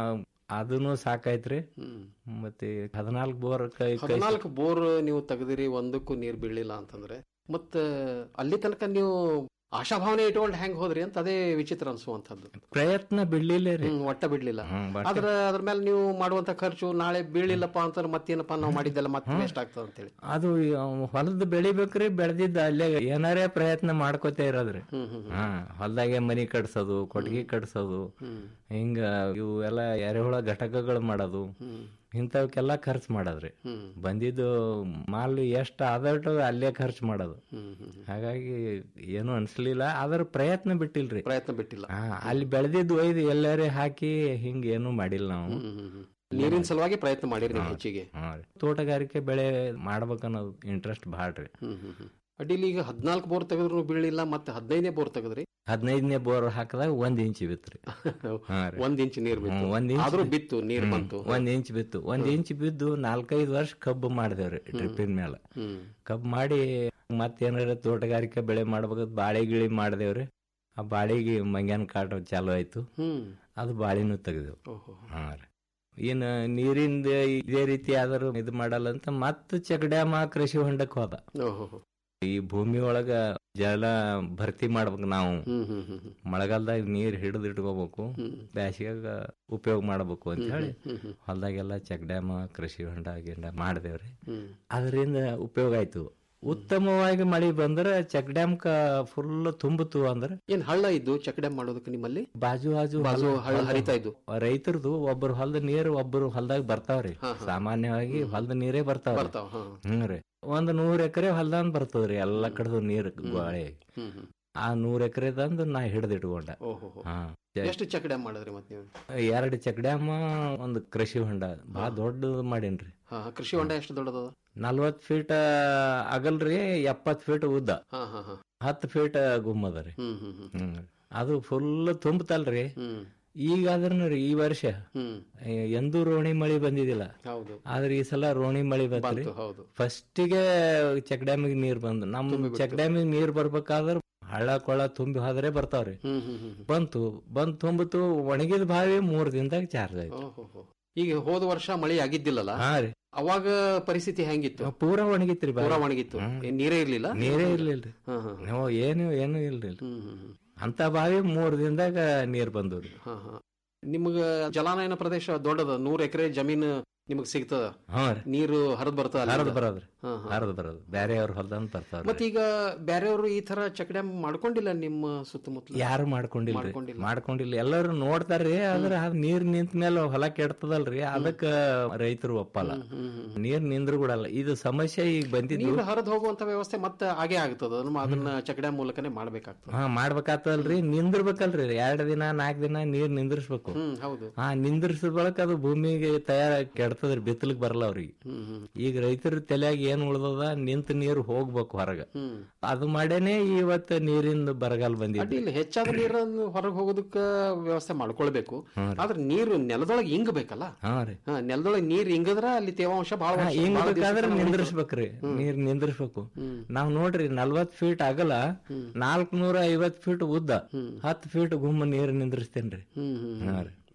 ಅದನ್ನು ಸಾಕಾಯ್ತ್ರಿ ಹ್ಮ್. ಮತ್ತೆ ಹದಿನಾಲ್ಕು ಬೋರ್ ಕೈ ಕೈ ಹದಿನಾಲ್ಕು ಬೋರ್ ನೀವು ತೆಗದಿರಿ ಒಂದಕ್ಕೂ ನೀರ್ ಬೀಳಿಲ್ಲ ಅಂತಂದ್ರೆ ಮತ್ತ ಅಲ್ಲಿ ತನಕ ನೀವು ಆಶಾಭಾವನೆ ಇಟ್ಕೊಂಡು ಹೆಂಗ್ ಹೋದ್ರಿ ಅಂತ ಅದೇ ವಿಚಿತ್ರ ಅನ್ಸುವಂತದ್ದು ಪ್ರಯತ್ನ ಬಿಡ್ಲಿಲ್ಲ ರೀ ಹ್ಮ್, ಒಟ್ಟ ಬಿಡ್ಲಿಲ್ಲ ಹ್ಮ್, ಬಟ್- ಆದ್ರ ಅದ್ರ ಮೇಲೆ ನೀವು ಮಾಡುವಂತ ಖರ್ಚು ನಾಳೆ ಬೀಳಿಲ್ಲಪ್ಪ ಅಂತ ಮತ್ತೇನಪ್ಪ ನಾವು ಮಾಡಿದ್ದೆಲ್ಲ ಮತ್ತೆ ವೇಸ್ಟ್ ಆಗ್ತದ ಅಂತೇಳಿ ಅದು ಹೊಲದ ಬೆಳಿಬೇಕ್ರಿ ಬೆಳೆದಿದ್ದ ಅಲ್ಲೇ ಏನಾರೇ ಪ್ರಯತ್ನ ಮಾಡ್ಕೋತೇ ಇರೋದ್ರಿ ಹ್ಮ್ ಹ್ಮ್ ಹಾ ಹೊಲದಾಗೆ ಮನಿ ಕಟ್ಸೋದು ಕೊಟ್ಟಿಗೆ ಕಟ್ಸೋದು ಹ್ಮ್. ಹಿಂಗ ಇವು ಎಲ್ಲ ಎರೆಹುಳ ಘಟಕಗಳು ಮಾಡೋದು ಹ್ಮ್. ಇಂಥವಕ್ಕೆಲ್ಲ ಖರ್ಚು ಮಾಡೋದ್ರಿ ಹ್ಮ್. ಬಂದಿದ್ದು ಮಾಲ್ ಎಷ್ಟ್ ಆದಷ್ಟು ಅಲ್ಲೇ ಖರ್ಚು ಮಾಡೋದು ಹ್ಮ್ ಹ್ಮ್ ಹಾಗಾಗಿ ಏನು ಅನ್ಸ್ಲಿಲ್ಲ ಆದ್ರ ಪ್ರಯತ್ನ ಬಿಟ್ಟಿಲ್ರಿ ಪ್ರಯತ್ನ ಬಿಟ್ಟಿಲ್ಲ ಹಾ ಅಲ್ಲಿ ಬೆಳೆದಿದ್ದು ಒಯ್ದು ಎಲ್ಲಾರೇ ಹಾಕಿ ಹಿಂಗ ಏನು ಮಾಡಿಲ್ಲ ನಾವು ಹ್ಮ್ ಹ್ಮ್ ಹ್ಮ್. ನೀರಿನ ಸಲುವಾಗಿ ಪ್ರಯತ್ನ ಮಾಡಿರಿ ನೀವು ಹೆಚ್ಚಿಗೆ ಹಾ ರೀ. ತೋಟಗಾರಿಕೆ ಬೆಳೆ ಮಾಡ್ಬೇಕನ್ನೋದು ಇಂಟ್ರೆಸ್ಟ್ ಭಾಳ್ರಿ ಹ್ಮ್ ಹ್ಮ್ ಹ್ಮ್. ಅಡ್ಡಿಲಿ ಈಗ ಹದಿನಾಲ್ಕು ಬೋರ್ ತೆಗೆದ್ರು ಬೀಳಿಲ್ಲ ಮತ್ತೆ ಹದಿನೈದನೇ ಬೋರ್ ತೆಗೆದ್ರಿ ಹದಿನೈದನೇ ಬೋರ್ ಹಾಕಿದಾಗ ಒಂದ್ ಇಂಚ್ ಬಿತ್ರಿ ಹಾ ರೀ. ಒಂದ್ ಇಂಚ್ ನೀರ್ ಬಿತ್ತು ಹ್ಮ್, ಒಂದ್ ಇಂಚ್ ಆದ್ರೂ ಬಿ- ಬಿತ್ತು ನೀರ್ ಹ್ಮ್, ಬಂತು ಒಂದ್ ಇಂಚ್ ಬಿತ್ತು ಒಂದ್ ಇಂಚ್ ಬಿದ್ದು ನಾಲ್ಕೈದು ವರ್ಷ ಕಬ್ಬು ಮಾಡಿದೇವ್ರಿ ಡ್ರಿಪ್ಪಿನ ಮೇಲೆ ಹ್ಮ್ ಕಬ್ಬು ಮಾಡಿ ಮತ್ತೇನಾರ ತೋಟಗಾರಿಕೆ ಬೆಳೆ ಮಾಡ್ಬೇಕು ಬಾಳೆ ಗಿಳಿ ಮಾಡಿದೇವ್ರಿ ಆ ಬಾಳಿಗೆ ಮಂಗ್ಯಾನ ಕಾಟ ಚಾಲು ಆಯ್ತು ಹ್ಮ್ ಅದು ಬಾಳಿನೂ ತೆಗೆದೆವು ಓಹೋ ಹಾ ರೀ ಇನ್ನು ನೀರಿಂದ ಇದೇ ರೀತಿ ಆದರೂ ಇದು ಮಾಡಲ್ಲ ಅಂತ ಮತ್ತೆ ಚೆಕ್ ಡ್ಯಾಮ ಕೃಷಿ ಹೊಂಡಕ್ಕೆ ಹೋದ ಓಹೋ ಈ ಭೂಮಿ ಒಳಗ ಜಲ ಭರ್ತಿ ಮಾಡ್ಬೇಕು ನಾವು ಹ್ಮ್ ಹ್ಮ್ ಹ್ಮ್ ಹ್ಮ್. ಮಳೆಗಾಲದಾಗ ನೀರ್ ಹಿಡಿದು ಇಟ್ಕೋಬೇಕು ಬ್ಯಾಸಿಗ್ಯಾಗ ಉಪಯೋಗ ಮಾಡ್ಬೇಕು ಅಂತ ಹೇಳಿ ಹ್ಮ್ ಹ್ಮ್. ಹೊಲದಾಗೆಲ್ಲ ಚೆಕ್ ಡ್ಯಾಮ ಕೃಷಿ ಹೊಂಡ ಗಿಂಡ ಮಾಡಿದೇವ್ರಿ ಹ್ಮ್. ಅದರಿಂದ ಉಪಯೋಗ ಆಯ್ತು ಉತ್ತಮವಾಗಿ ಮಳಿ ಬಂದ್ರ ಚೆಕ್ ಡ್ಯಾಮ್ ಕ ಫುಲ್ ತುಂಬಿತು ಅಂದ್ರ ಏನ್ ಹಳ್ಳ ಇದ್ದು ಚೆಕ್ ಡ್ಯಾಮ್ ಮಾಡೋದಕ್ಕೆ ನಿಮ್ಮಲ್ಲಿ ಬಾಜು ಬಾಜು ಬಾಜು ಹೊಲ- ಹಳ್ಳ ಹೊಲ- ಹರಿತಾ ಇದ್ದು ರೈತರದು ಒಬ್ಬರು ಹೊಲದ ನೀರು ಒಬ್ಬರು ಹೊಲದಾಗ ಬರ್ತಾವ್ರಿ ಸಾಮಾನ್ಯವಾಗಿ ಹೊಲದ ನೀರೇ ಬರ್ತಾವ್ರಿ ಬರ್ತಾವ ಹಾ ಹ್ಮ್ ರೀ ಒಂದ್ ನೂರ್ ಎಕರೆ ಹೊಲ್ದಾನ್ ಬರ್ತದ್ರಿ ಎಲ್ಲಾ ಕಡೆದು ನೀರ್ ಗಾಳಿ ಹ್ಮ್ ಹ್ಮ್ ಆ ನೂರ್ ಎಕರೆದಂದು ನಾ ಹಿಡಿದು ಇಟ್ಕೊಂಡ ಓಹೋ ಹಾ ಎಷ್ಟು ಚೆಕ್ ಡ್ಯಾಮ್ ಮಾಡಿದ್ರಿ ಮತ್ತೆ ನೀವು ಎರಡ್ ಚೆಕ್ ಡ್ಯಾಮ್ ಒಂದು ಕೃಷಿ ಹೊಂಡ ಬಾಳ ದೊಡ್ಡದು ಮಾಡೇನ್ರಿ ಹಾ ಕೃಷಿ ಹೊಂಡ ಎಷ್ಟು ದೊಡ್ಡದದ ನಲ್ವತ್ ಫೀಟ್ ಅಗಲ್ರಿ ಎಪ್ಪತ್ ಫೀಟ್ ಉದ್ದ ಹಾ ಹಾ ಹಾ ಹತ್ತು ಫೀಟ್ ಗುಮ್ಮದರಿ ಹ್ಮ್ ಹ್ಮ್ ಹ್ಮ್ ಹ್ಮ್ ಅದು ಫುಲ್ ತುಂಬತಲ್ರಿ ಹ್ಮ್ ಈಗ ಆದ್ರೂ ರೀ ಈ ವರ್ಷ ಹ್ಮ್ ಎ- ಎಂದೂ ರೋಣಿ ಮಳಿ ಬಂದಿದ್ದಿಲ್ಲ ಹೌದು ಆದ್ರೆ ಈ ಸಲ ರೋಣಿ ಮಳಿ ಬಂತ್ರಿ ಬಂತು ಹೌದು ಫಸ್ಟಿಗೆ ಚೆಕ್ ಡ್ಯಾಮಿಗೆ ನೀರ್ ಬಂದು ನಮ್ ಚೆಕ್ ಡ್ಯಾಮಿಗೆ ನೀರ್ ಬರ್ಬೇಕಾದ್ರ ಹಳ್ಳ ಕೊಳ್ಳ ತುಂಬಿ ಹೋದ್ರೆ ಬರ್ತಾವ್ರಿ ಹ್ಮ್ ಹ್ಮ್ ಹ್ಮ್ ಹ್ಮ್. ಬಂತು ಬಂದ್ ತುಂಬಿತು ಒಣಗಿದ ಬಾವಿ ಮೂರ್ ದಿನದಾಗ ಚಾರ್ಜ್ ಆಯ್ತು ಓಹೋ ಈಗ ಹೋದ ವರ್ಷ ಮಳಿ ಆಗಿದ್ದಿಲ್ಲಲ್ಲ ಹಾ ರೀ ಅವಾಗ ಪರಿಸ್ಥಿತಿ ಹೆಂಗಿತ್ತು ಪೂರಾ ಒಣಗಿತ್ರಿ ಬಾವಿ ಪೂರಾ ಒಣಗಿತ್ತು ಏನ್ ನೀರೇ ಇರ್ಲಿಲ್ಲ ನೀರೇ ಇರ್ಲಿಲ್ರಿ ಹಾ ಹಾ ನಾವು ಏನು ಏನು ಇಲ್ರಿ ಹ್ಮ್ ಹ್ಮ್ ಹ್ಮ್. ಅಂತ ಬಾವಿ ಮೂರ್ ದಿನದಾಗ ನೀರ್ ಬಂದವ್ರಿ ಹಾ ಹಾ ನಿಮ್ಗ ಜಲಾನಯನ ಪ್ರದೇಶ ದೊಡ್ಡದ ನೂರ್ ಎಕರೆ ಜಮೀನು ನಿಮಗ್ ಸಿಗ್ತದ ಹಾ ರೀ ನೀರು ಹರಿದ್ ಬರ್ತದ ಹರಿದ್ ಅಲ್ಲಿಂದ? ಬರೋದ್ರಿ ಹಾ, ಹಾ. ಹರಿದ್ ಬರೋದು ಬ್ಯಾರೆ ಅವ್ರ ಹೊಲ್ದಂದ್ ಬರ್ತಾವ್ರಿ ಮತ್ತೀಗ ಬ್ಯಾರೆಯವರು ಈ ತರ ಚೆಕ್ ಡ್ಯಾಮ್ ಮಾಡ್ಕೊಂಡಿಲ್ಲ ನಿಮ್ಮ ಸುತ್ತಮುತ್ತಲ ಯಾರು ಮಾಡ್ಕೊಂಡಿಲ್ರಿ ಮಾಡ್ಕೊಂಡಿಲ್ಲ. ಮಾಡ್ಕೊಂಡಿಲ್ಲ ಎಲ್ಲರೂ ನೋಡ್ತಾರ್ರಿ ಆದ್ರ ಅದ್ ನೀರ್ ನಿಂತ ಮೇಲೆ ಹೊಲ ಕೆಡ್ತದಲ್ರಿ ಅದಕ್ಕ ರೈತರು ಒಪ್ಪಲ್ಲ ನೀರ್ ನಿಂದ್ರು ಬಿಡಲ್ಲ ಇದು ಸಮಸ್ಯೆ ಈಗ ಬಂದಿದ್ದು ನೀರು ಹರಿದ್ ಹೋಗುವಂತ ವ್ಯವಸ್ಥೆ ಮತ್ತೆ ಆಗೇ ಆಗ್ತದ ಅದನ್ನ ಅದನ್ನ ಚೆಕ್ ಡ್ಯಾಮ್ ಮೂಲಕನೇ ಮಾಡ್ಬೇಕಾಗ್ತದ ಹಾ ಮಾಡ್ಬೇಕಾಗ್ತದಲ್ರಿ ನಿಂದಿರ್ಬೇಕಲ್ರಿ ಎರಡ್ ದಿನ ನಾಲ್ಕ್ ದಿನ ನೀರ್ ನಿಂದ್ರಿಸ್ಬೇಕು ಹ್ಮ್ ಹೌದು ಹಾ ನಿಂದ್ರಿಸಿದ ಬಳಕ ಅದು ಭೂಮಿಗೆ ತಯಾರ ಕೆಡ್ತದ್ರಿ ಬಿತ್ತಲಿಕ್ ಬರಲ್ಲ ಅವ್ರಿಗೆ ಹ್ಮ್ ಹ್ಮ್ ಈಗ ರೈತರ ತಲೆಯಾಗ ಏನ್ ಉಳ್ದದ ನಿಂತ ನೀರು ಹೋಗ್ಬೇಕು ಹೊರಗ ಹ್ಮ್ ಅದು ಮಾಡೇನೆ ಇವತ್ತ ನೀರಿಂದ ಬರಗಾಲ ಬಂದಿದ್ದು ಅಡ್ಡಿ ಇಲ್ಲ ಹೆಚ್ಚಾದ ನೀರನ್ನು ಹೊರಗೆ ಹೋಗೋದಕ್ಕ ವ್ಯವಸ್ಥೆ ಮಾಡ್ಕೊಳ್ಬೇಕು ಆದ್ರೆ ನೀರು ನೆಲದೊಳಗೆ ಇಂಗಬೇಕಲ್ಲ ಹಾ ರೀ ಹಾ ನೆಲದೊಳಗೆ ನೀರ್ ಇಂಗದ್ರ ಅಲ್ಲಿ ತೇವಾಂಶ ಬಹಳ ಹಾ, ವರ್ಷ- ಹಿಂಗ್ ಬಹಳ ದಿವ್ಸ ಬೇಕಾದ್ರೆ ತನಕ ಉಳಿತದೆ. ನಿಂದ್ರಿಸ್ಬೇಕ್ರಿ ನೀರ್ ನಿಂದ್ರಿಸ್ಬೇಕು ನಾವ್ ನೋಡ್ರಿ ನಲ್ವತ್ ಫೀಟ್ ಆಗಲ್ಲ ನಾಲ್ಕನೂರ ಐವತ್ ಫೀಟ್ ಉದ್ದ ಹತ್ತು ಫೀಟ್ ಗುಮ್ಮ ನೀರ್ ನಿಂದ್ರಿಸ್ತೇನ್ರಿ ಹ್ಮ್ ಹ್ಮ್ ಹಾ ರೀ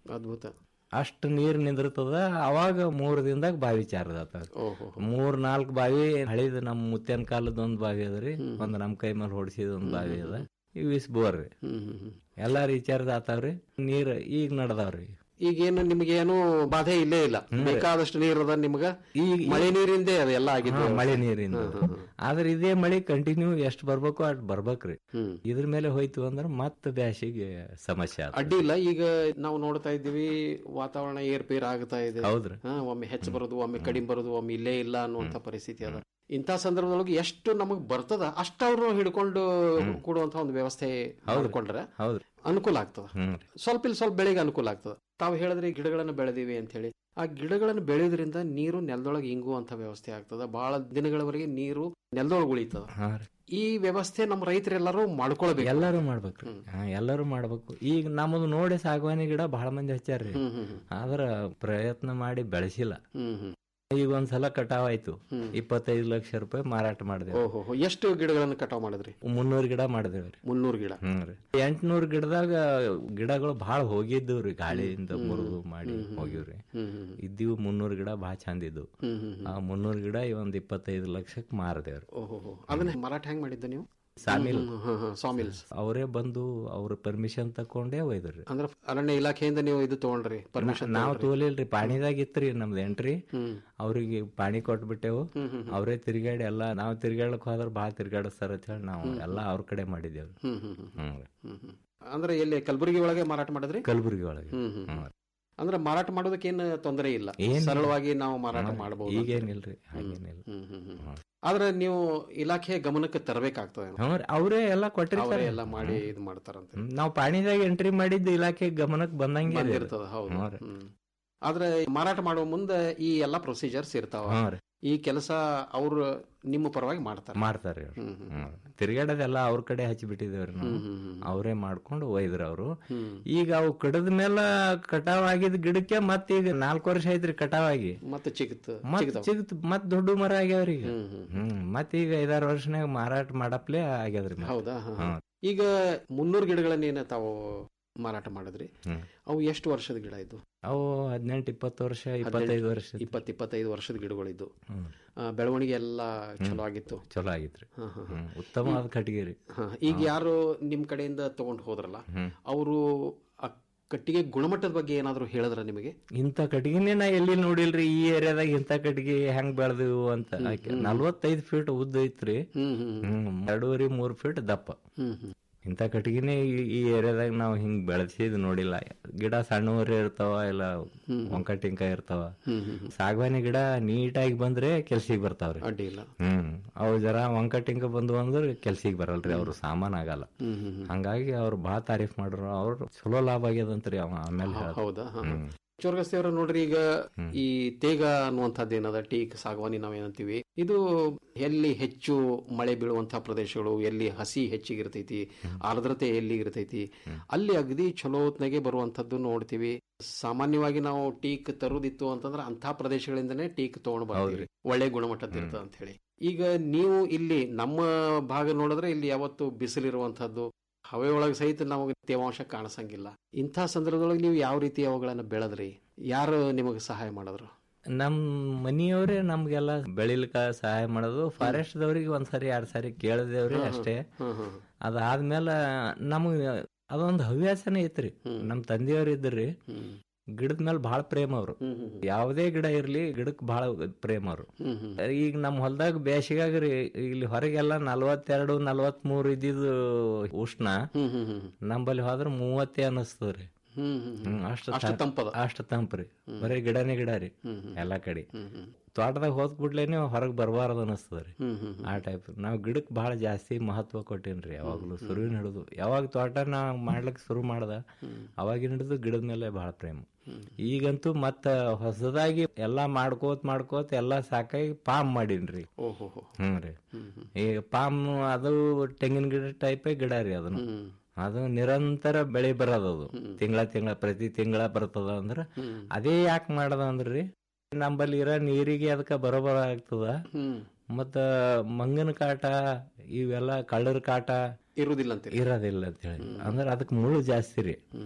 ಅದ್ಭುತ ಅಷ್ಟು ನೀರ್ ನಿಂದಿರ್ತದ ಅವಾಗ ಮೂರ್ ದಿನದಾಗ ಬಾವಿ ಚಾರ್ಜ್ ಆತಾವ ಓಹೋ ಮೂರ್ ನಾಲ್ಕ್ ಬಾವಿ ಹಳಿದ ನಮ್ ಮುತ್ಯನ್ ಕಾಲದ ಒಂದ್ ಬಾವಿ ಅದ್ರಿ ಒಂದ್ ನಮ್ ಕೈ ಮೇಲೆ ಹೊಡ್ಸಿದ ಒಂದ್ ಬಾವಿ ಅದ ಇವ್ ಇಸ್ ಬೋರ್ ರೀ ಹ್ಮ್ ಹ್ಮ್ ಹ್ಮ್ ಎಲ್ಲಾ ರೀಚಾರ್ಜ್ ಆತಾವ್ರಿ ನೀರ್ ಈಗ ನಡ್ದಾವ್ರಿ ಈಗೇನು ನಿಮ್ಗೆ ಏನು ಬಾಧೆ ಇಲ್ಲೇ ಇಲ್ಲ ಬೇಕಾದಷ್ಟು ನೀರ್ ಅದ ನಿಮ್ಗ ಈಗ ಮಳೆ ನೀರಿಂದೇ ಅದು ಎಲ್ಲ ಆಗಿದ್ದು ಹಾ, ಮಳೆ ನೀರಿಂದ ಆದ್ರೆ ಇದೇ ಮಳೆ ಕಂಟಿನ್ಯೂ ಎಷ್ಟ್ ಬರ್ಬೇಕು ಅಷ್ಟ್ ಬರ್ಬೇಕ್ರಿ ಹ್ಮ್ ಇದ್ರ ಮೇಲೆ ಹೋಯ್ತು ಅಂದ್ರ ಮತ್ತ ಬ್ಯಾಸಿಗೆ ಸಮಸ್ಯೆ ಆತ ಅಡ್ಡಿ ಇಲ್ಲ ಈಗ ನಾವು ನೋಡ್ತಾ ಇದ್ದೀವಿ ವಾತಾವರಣ ಏರ್ಪೇರ್ ಆಗ್ತಾ ಇದೆ ಹೌದ್ರಿ ಹಾ, ಒಮ್ಮೆ ಹೆಚ್ಚು ಬರೋದು ಒಮ್ಮೆ ಕಡಿಮೆ ಬರೋದು ಒಮ್ಮೆ ಇಲ್ಲೇ ಇಲ್ಲ ಅನ್ನುವಂತ ಪರಿಸ್ಥಿತಿ ಅದ ಇಂಥ ಸಂದರ್ಭದೊಳಗೆ ಎಷ್ಟು ನಮಗ್ ಬರ್ತದ ಅಷ್ಟ ಅವ್ರು ಹಿಡ್ಕೊಂಡು ಕೊಡುವಂತ ಒಂದು ವ್ಯವಸ್ಥೆ ಮಾಡ್ಕೊಂಡ್ರೆ ಹೌದ್ರಿ ಅನುಕೂಲ ಆಗ್ತದ ಹ್ಮ್ ಸ್ವಲ್ಪ ಇಲ್ಲಿ ಸ್ವಲ್ಪ ಬೆಳೆಗೆ ಅನುಕೂಲ ಆಗ್ತದ ತಾವು ಹೇಳಿದ್ರೆ ಗಿಡಗಳನ್ನು ಬೆಳೆದಿವಿ ಅಂತ ಹೇಳಿ ಆ ಗಿಡಗಳನ್ನು ಬೆಳೆಯೋದ್ರಿಂದ ನೀರು ನೆಲದೊಳಗೆ ಇಂಗುವಂತ ವ್ಯವಸ್ಥೆ ಆಗ್ತದ ಬಹಳ ದಿನಗಳವರೆಗೆ ನೀರು ನೆಲದೊಳಗೆ ಉಳಿತದ ಹಾ ರೀ ಈ ವ್ಯವಸ್ಥೆ ನಮ್ಮ ರೈತರೆಲ್ಲರೂ ಮಾಡ್ಕೊಳ್ಬೇಕು ಎಲ್ಲರೂ ಮಾಡ್ಬೇಕ್ರಿ ಹಾ, ಎಲ್ಲರೂ ಮಾಡ್ಬೇಕು ಈಗ ನಮ್ಮದು ನೋಡಿ ಸಾಗವಾನಿ ಗಿಡ ಬಹಳ ಮಂದಿ ಹಚ್ಚಾರ್ರಿ ಹ್ಮ್ ಹ್ಮ್ ಹ್ಮ್. ಆದ್ರ ಪ್ರಯತ್ನ ಮಾಡಿ ಬೆಳೆಸಿಲ್ಲ ಹ್ಮ್ ಹ್ಮ್ ಈಗ ಒಂದ್ಸಲ ಕಟಾವ್ ಆಯ್ತು ಹ್ಮ್. ಇಪ್ಪತ್ತೈದು ಲಕ್ಷ ರೂಪಾಯಿ ಮಾರಾಟ ಮಾಡಿದೆ ಓಹೋ ಹೋ. ಎಷ್ಟು ಗಿಡಗಳನ್ನು ಕಟಾವ್ ಮಾಡಿದ್ರಿ ಮುನ್ನೂರು ಗಿಡ ಮಾಡಿದೇವ್ರಿ ಮುನ್ನೂರು ಗಿಡ ಹ್ಮ್ ರೀ ಎಂಟ್ನೂರ್ ಗಿಡದಾಗ ಗಿಡಗಳು ಬಹಳ ಹೋಗಿದ್ದವ್ರಿ ಗಾಳಿಯಿಂದ ಮುರಿದು ಮಾಡಿ ಹೋಗಿವ್ರಿ ಹ್ಮ್ ಹ್ಮ್ ಇದ್ದೀವು ಮುನ್ನೂರು ಗಿಡ ಬಹಳ ಚಂದ ಇದ್ದು ಹ್ಮ್ ಹ್ಮ್ ಹ್ಮ್. ಆ ಮುನ್ನೂರು ಗಿಡ ಒಂದ್ ಇಪ್ಪತ್ತೈದು ಲಕ್ಷಕ್ಕೆ ಮಾರದೇವ್ರಿ ಓಹೋ ಹೋ. ಅದನ್ನ ಮಾರಾಟ ಹೆಂಗ್ ಮಾಡಿದ್ದ ನೀವು ಸಾಮಿಲ್ ಸಾಮಿಲ್ಸ್ ಅವರೇ ಬಂದು ಅವ್ರ ಪರ್ಮಿಷನ್ ತಕೊಂಡೇ ಒಯ್ದ್ರಿ ಅಂದ್ರೆ ಅರಣ್ಯ ಇಲಾಖೆಯಿಂದ ನೀವು ಇದು ತಗೊಂಡ್ರಿ ಪರ್ಮಿಷನ್ ನಾವ್ ತೋಲಿಲ್ರಿ ಪಾಣಿದಾಗ ಇತ್ರಿ ನಮ್ದು ಎಂಟ್ರಿ ಹ್ಮ್ ಅವ್ರಿಗೆ ಪಾಣಿ ಕೊಟ್ಬಿಟ್ಟೆವು ಹ್ಮ್ ಹ್ಮ್ ಅವರೇ ತಿರ್ಗಾಡಿ ಎಲ್ಲಾ ನಾವ್ ತಿರ್ಗಾಡಕ್ ಹೋದ್ರ ಬಾಳ ತಿರ್ಗಾಡಿಸ್ತಾರ ಅಂತ ಹೇಳಿ ನಾವು ಎಲ್ಲಾ ಅವ್ರ ಕಡೆ ಮಾಡಿದ್ದೇವ್ರಿ ಹ್ಮ್ ಹ್ಮ್ ಹ್ಮ್ ಹ್ಮ್ ರೀ. ಹ್ಮ್ ಹ್ಮ್. ಅಂದ್ರೆ ಎಲ್ಲಿ ಕಲಬುರಗಿ ಒಳಗೆ ಮಾರಾಟ ಮಾಡಿದ್ರಿ ಕಲಬುರ್ಗಿ ಒಳಗೆ ಹ್ಮ್ ಹ್ಮ್ ಹ್ಮ್. ಅಂದ್ರೆ ಮಾರಾಟ ಮಾಡೋದಕ್ಕೆ ಏನು ತೊಂದರೆ ಇಲ್ಲ ಏನ್- ಸರಳವಾಗಿ ನಾವು ಮಾರಾಟ ಹ್ಮ್. ಮಾಡಬಹುದು ಈಗೇನಿಲ್ರಿ ಹಾಗೇನಿಲ್ಲ ಹ್ಮ್ ಹ್ಮ್ ಹ್ಮ್ ಹ್ಮ್. ಆದ್ರೆ ನೀವು ಇಲಾಖೆ ಗಮನಕ್ಕೆ ತರಬೇಕಾಗ್ತದೆ ಹ್ಮ್ ರೀ, ಅವ್ರೇ ಎಲ್ಲಾ ಅವರೇ ಕೊಟ್ಟಿರ್ತಾರೆ ಎಲ್ಲ ಮಾಡಿ ಇದು ಮಾಡ್ತಾರಂತೆ ಹ್ಮ್. ನಾವ್ ಪಾಣಿದಾಗ ಎಂಟ್ರಿ ಮಾಡಿದ್ದು ಇಲಾಖೆ ಗಮನಕ್ ಬಂದಂಗೆ ರೀ ಅದು. ಬಂದಿರ್ತದ ಹೌದು ಹ್ಮ್ ರೀ. ಹ್ಮ್. ಆದ್ರೆ ಮಾರಾಟ ಮಾಡುವ ಮುಂದೆ ಈ ಎಲ್ಲಾ ಪ್ರೊಸೀಜರ್ಸ್ ಇರ್ತಾವ ಹ್ಮ್ ರೀ. ಈ ಕೆಲಸ ಅವ್ರು ನಿಮ್ಮ ಪರವಾಗಿ ಮಾಡ್ತಾರೆ ಮಾಡ್ತಾರ್ರಿ ಅವ್ರು. ಹ್ಮ್ ಹ್ಮ್ ಹ್ಮ್. ತಿರ್ಗಾಡೋದೆಲ್ಲ ಅವ್ರ ಕಡೆ ಹಚ್ಚಿಬಿಟ್ಟಿದೇವ್ರಿ ನಾವು ಹ್ಮ್ ಹ್ಮ್ ಹ್ಮ್. ಅವರೇ ಮಾಡ್ಕೊಂಡು ಒಯ್ದ್ರ ಅವರು ಹ್ಮ್. ಈಗ ಅವು ಕಡದ ಮೇಲೆ ಕಟಾವ್ ಆಗಿದ್ ಗಿಡಕ್ಕೆ ಮತ್ ಈಗ ನಾಲ್ಕು ವರ್ಷ ಐತ್ರಿ ಕಟಾವ್ ಆಗಿ ಮತ್ತೆ ಚಿಗುತ್ತು ಮತ್ ಚಿಗುತ್ತವ. ಸಿಗತ್ ಮತ್ ದೊಡ್ಡ ಮರ ಆಗ್ಯಾವ್ರಿ ಈಗ ಹ್ಮ್ ಹ್ಮ್ ಹ್ಮ್ ಮತ್ ಈಗ ಐದಾರು ವರ್ಷನಾಗ ಮಾರಾಟ ಮಾಡಪ್ಲೆ ಆಗ್ಯಾದ್ರಿ ಮತ್ತೆ. ಹೌದಾ ಹಾ, ಹಾ. ಹ್ಮ್. ಈಗ ಮುನ್ನೂರು ಗಿಡಗಳನ್ನೇನ ತಾವು ಮಾರಾಟ ಮಾಡಿದ್ರಿ ಹ್ಮ್. ಅವು ಎಷ್ಟು ವರ್ಷದ ಗಿಡ ಇದು ಅವು ಹದಿನೆಂಟು ಇಪ್ಪತ್ತು ವರ್ಷ ಇಪ್ಪತ್ತೈದು ವರ್ಷ ಇಪ್ಪತ್ ಇಪ್ಪತ್ತೈದು ವರ್ಷದ ಗಿಡಗಳಿದ್ದು ಹ್ಮ್. ಆ, ಬೆಳವಣಿಗೆ ಎಲ್ಲ ಚಲೋ ಆಗಿತ್ತು ಚಲೋ ಆಗಿತ್ರಿ ಹಾ, ಹಾ, ಹಾ. ಹ್ಮ್. ಉತ್ತಮವಾದ ಕಟ್ಟಿಗೆ ರೀ ಹಾ, ಈಗ ಯಾರು ನಿಮ್ ಕಡೆಯಿಂದ ತಗೊಂಡು ಹೋದ್ರಲ್ಲ ಹ್ಮ್. ಅವರು ಆ ಕಟ್ಟಿಗೆ ಗುಣಮಟ್ಟದ ಬಗ್ಗೆ ಏನಾದ್ರು ಹೇಳಿದ್ರ ನಿಮಗೆ ಇಂಥ ಕಟ್ಟಿಗೆನೇ ನಾ ಎಲ್ಲಿ ನೋಡಿಲ್ರಿ ಈ ಏರಿಯಾದಾಗ ಇಂಥ ಕಟ್ಟಿಗೆ ಹೆಂಗ್ ಬೆಳೆದಿವು ಅಂತ ನಲ್ವತ್ತೈದು ಫೀಟ್ ಉದ್ದ ಐತ್ರಿ ಹ್ಮ್ ಹ್ಮ್ ಹ್ಮ್. ಹ್ಮ್ ಎರಡೂವರೆ ಮೂರ್ ಫೀಟ್ ದಪ್ಪ ಹ್ಮ್ ಹ್ಮ್ ಇಂಥ ಕಟ್ಟಿಗೆನೇ ಈ- ಈ ಏರಿಯಾದಾಗ ನಾವು ಹಿಂಗ್ ಬೆಳೆಸಿದ್ ನೋಡಿಲ್ಲ ಗಿಡ ಸಣ್ಣವರೇ ಇರ್ತಾವ ಇಲ್ಲ ಒಂಕಟಿಂಕ ಇರ್ತಾವ ಹ್ಮ್ ಹ್ಮ್ ಹ್ಮ್. ಸಾಗವಾನಿ ಗಿಡ ನೀಟಾಗಿ ಬಂದ್ರೆ ಕೆಲ್ಸಿಗೆ ಬರ್ತಾವ್ರಿ ಅಡ್ಡಿ ಇಲ್ಲ ಹ್ಮ್ ಅವು ಜರ ಒಂಕಟಿಂಕ ಬಂದು ಅಂದ್ರೆ ಕೆಲ್ಸಿಗೆ ಬರಲ್ರಿ ಅವ್ರು ಸಾಮಾನ್ ಆಗಲ್ಲ ಹ್ಮ್ ಹ್ಮ್ ಹ್ಮ್. ಹಂಗಾಗಿ ಅವ್ರು ಬಾಳ ತಾರೀಫ್ ಮಾಡ್ರು ಅವ್ರು ಚಲೋ ಲಾಭ ಆಗ್ಯದಂತ್ರಿ ಅವ ಆಮೇಲೆ ಹೇಳ್ದ. ಹೌದಾ ಹಾ, ಹಾ. ಹ್ಮ್. ಚೋರ್ಗಸ್ತಿ ಅವರ ನೋಡ್ರಿ ಈಗ ಈ ತೇಗ ಅನ್ನುವಂಥದ್ದು ಏನದ ಟೀಕ್ ಸಾಗವಾನಿ ನಾವೇನಂತೀವಿ ಇದು ಎಲ್ಲಿ ಹೆಚ್ಚು ಮಳೆ ಬೀಳುವಂತಹ ಪ್ರದೇಶಗಳು ಎಲ್ಲಿ ಹಸಿ ಹೆಚ್ಚಿಗಿರ್ತೈತಿ ಆರ್ದ್ರತೆ ಎಲ್ಲಿ ಇರ್ತೈತಿ ಅಲ್ಲಿ ಅಗದಿ ಚಲೋ ಹೊತ್ನಾಗೆ ಬರುವಂತದ್ದು ನೋಡ್ತೀವಿ ಸಾಮಾನ್ಯವಾಗಿ ನಾವು ಟೀಕ್ ತರುದಿತ್ತು ಅಂತಂದ್ರೆ ಅಂತಹ ಪ್ರದೇಶಗಳಿಂದನೇ ಟೀಕ್ ತಗೊಂಡ್ ಬರ್ತೀವಿ ಒಳ್ಳೆ ಗುಣಮಟ್ಟದ ಇರ್ತದೆ ಅಂತ ಹೇಳಿ ಈಗ ನೀವು ಇಲ್ಲಿ ನಮ್ಮ ಭಾಗ ನೋಡಿದ್ರೆ ಇಲ್ಲಿ ಯಾವತ್ತು ಬಿಸಿಲಿರುವಂತಹದ್ದು ಹವೆ ಒಳಗೆ ಸಹಿತ ನಮಗೆ ತೇವಾಂಶ ಕಾಣಿಸಂಗಿಲ್ಲ ಇಂಥ ಸಂದರ್ಭದೊಳಗೆ ನೀವು ಯಾವ ರೀತಿ ಅವುಗಳನ್ನ ಬೆಳೆದ್ರಿ ಯಾರು ನಿಮಗೆ ಸಹಾಯ ಮಾಡಿದ್ರು ನಮ್ ಮನಿಯವ್ರೆ ನಮ್ಗೆಲ್ಲ ಬೆಳಿಲಿಕ್ಕ ಸಹಾಯ ಮಾಡೋದು ಫಾರೆಸ್ಟ್ ದವ್ರಿಗೆ ಒಂದ್ಸರಿ ಎರಡ್ ಸಾರಿ ಕೇಳಿದೇವ್ರಿ ಅಷ್ಟೇ ಹ್ಮ್ ಹ್ಮ್ ಅದಾದ್ಮೇಲೆ ನಮಗ್ ಅದೊಂದ್ ಹವ್ಯಾಸನೇ ಐತ್ರಿ ನಮ್ ತಂದೆಯವ್ರ ಇದ್ರಿ ಹ್ಮ್ ಗಿಡದ ಮೇಲೆ ಬಹಳ ಪ್ರೇಮ ಅವ್ರು ಹ್ಮ್ ಹ್ಮ್ ಯಾವುದೇ ಗಿಡ ಇರ್ಲಿ ಗಿಡಕ್ ಬಹಳ ಪ್ರೇಮ ಅವ್ರು ಹ್ಮ್ ಹ್ಮ್ ಈಗ ನಮ್ ಹೊಲ್ದಾಗ ಬೇಸಿಗಾಗ ರೀ ಇಲ್ಲಿ ಹೊರಗೆಲ್ಲ ನಲ್ವತ್ತೆರಡು ನಲ್ವತ್ ಮೂರ್ ಇದ್ದಿದ್ದು ಉಷ್ಣ ಹ್ಮ್ ಹ್ಮ್ ಹ್ಮ್ ನಂಬಲ್ಲಿ ಹೋದ್ರ ಮೂವತ್ತೇ ಅನಸ್ತದ್ರಿ ಹ್ಮ್ ಹ್ಮ್ ಹ್ಮ್ ಹ್ಮ್ ಅಷ್ಟು ಅಷ್ಟು ತಂಪದ ಅಷ್ಟು ತಂಪ್ರಿ ಬರೀ ಗಿಡನೇ ಗಿಡ ರೀ ಹ್ಮ್ ಹ್ಮ್ ಎಲ್ಲಾ ಕಡೆ ಹ್ಮ್ ಹ್ಮ್ ತೋಟದಾಗ ಹೋದ್ ಕೂಡ್ಲೇನೆ ಹೊರಗ್ ಬರಬಾರ್ದು ಅನಸ್ತದ್ರಿ ಹ್ಮ್ ಹ್ಮ್ ಆ ಟೈಪ್ ನಾವ್ ಗಿಡಕ್ ಬಹಳ ಜಾಸ್ತಿ ಮಹತ್ವ ಕೊಟ್ಟೇನ್ರಿ ಯಾವಾಗ್ಲೂ ಶುರುವಿನ ಹಿಡಿದು ಯಾವಾಗ ತೋಟ ನಾ ಮಾಡ್ಲಿಕ್ ಶುರು ಮಾಡ್ದ ಅವಾಗಿನ ಹಿಡಿದು ಗಿಡದ ಮೇಲೆ ಬಹಳ ಪ್ರೇಮ ಈಗಂತೂ ಮತ್ತ ಹೊಸದಾಗಿ ಎಲ್ಲಾ ಮಾಡ್ಕೋತ್ ಮಾಡ್ಕೋತ್ ಎಲ್ಲಾ ಸಾಕಾಗಿ ಪಾಮ್ ಮಾಡೀನ್ರಿ ಓಹೋ ಹೋ ಹ್ಮ್ ರೀ ಹ್ಮ್ ಹ್ಮ್ ಈಗ ಪಾಮ್ ಅದು ತೆಂಗಿನ ಗಿಡ ಟೈಪೇ ಗಿಡ ರೀ ಅದನ್ನು ಹ್ಮ್ ಅದು ನಿರಂತರ ಬೆಳೆ ಬರೋದು ಅದು ತಿಂಗಳ ತಿಂಗಳ ಪ್ರತಿ ತಿಂಗಳ ಬರ್ತದ ಅಂದ್ರ ಹ್ಮ್ ಅದೇ ಯಾಕೆ ಮಾಡದ ಅಂದ್ರಿ ನಂಬಲ್ಲಿ ಇರೋ ನೀರಿಗೆ ಅದಕ್ಕ ಬರೋಬರ ಆಗ್ತದ ಹ್ಮ್ ಮತ್ತ ಮಂಗನ ಕಾಟ ಇವೆಲ್ಲ ಕಳ್ಳರ ಕಾಟ ಇರುವುದಿಲ್ಲ ಅಂತೀರಿ ಇರೋದಿಲ್ಲ ಅಂತ ಹೇಳಿ ಅಂದ್ರ ಅದಕ್ಕೆ ಮುಳ್ಳು ಜಾಸ್ತಿ ರೀ ಹ್ಮ್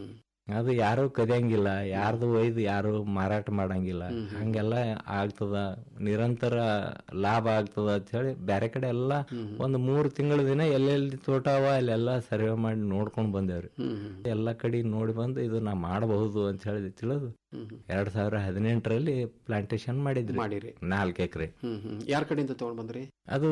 ಅದು ಯಾರು ಕದಿಯಂಗಿಲ್ಲ ಯಾರ್ದು ಒಯ್ದು ಯಾರು ಮಾರಾಟ ಮಾಡಂಗಿಲ್ಲ ಹಂಗೆಲ್ಲ ಆಗ್ತದ ನಿರಂತರ ಲಾಭ ಆಗ್ತದ ಅಂತ ಹೇಳಿ ಬ್ಯಾರೆ ಕಡೆ ಎಲ್ಲ ಒಂದ್ ಮೂರ್ ತಿಂಗಳ ದಿನ ಎಲ್ಲೆಲ್ಲಿ ತೋಟ ಅವ ಅಲ್ಲೆಲ್ಲ ಸರ್ವೆ ಮಾಡಿ ನೋಡ್ಕೊಂಡ್ ಬಂದೇವ್ರಿ ಎಲ್ಲಾ ಕಡೆ ನೋಡಿ ಬಂದು ಇದು ನಾ ಮಾಡಬಹುದು ಅಂತ ಹೇಳಿ ತಿಳಿದು ಎರಡ್ ಸಾವಿರ ಹದಿನೆಂಟರಲ್ಲಿ ಪ್ಲಾಂಟೇಶನ್ ಮಾಡಿದ್ರಿ ಮಾಡಿರಿ. ನಾಲ್ಕು ಎಕರೆ ಹ್ಮ್ ಹ್ಮ್ ಯಾರ ಕಡೆಯಿಂದ ತಗೊಂಡ್ ಬಂದ್ರಿ ಅದು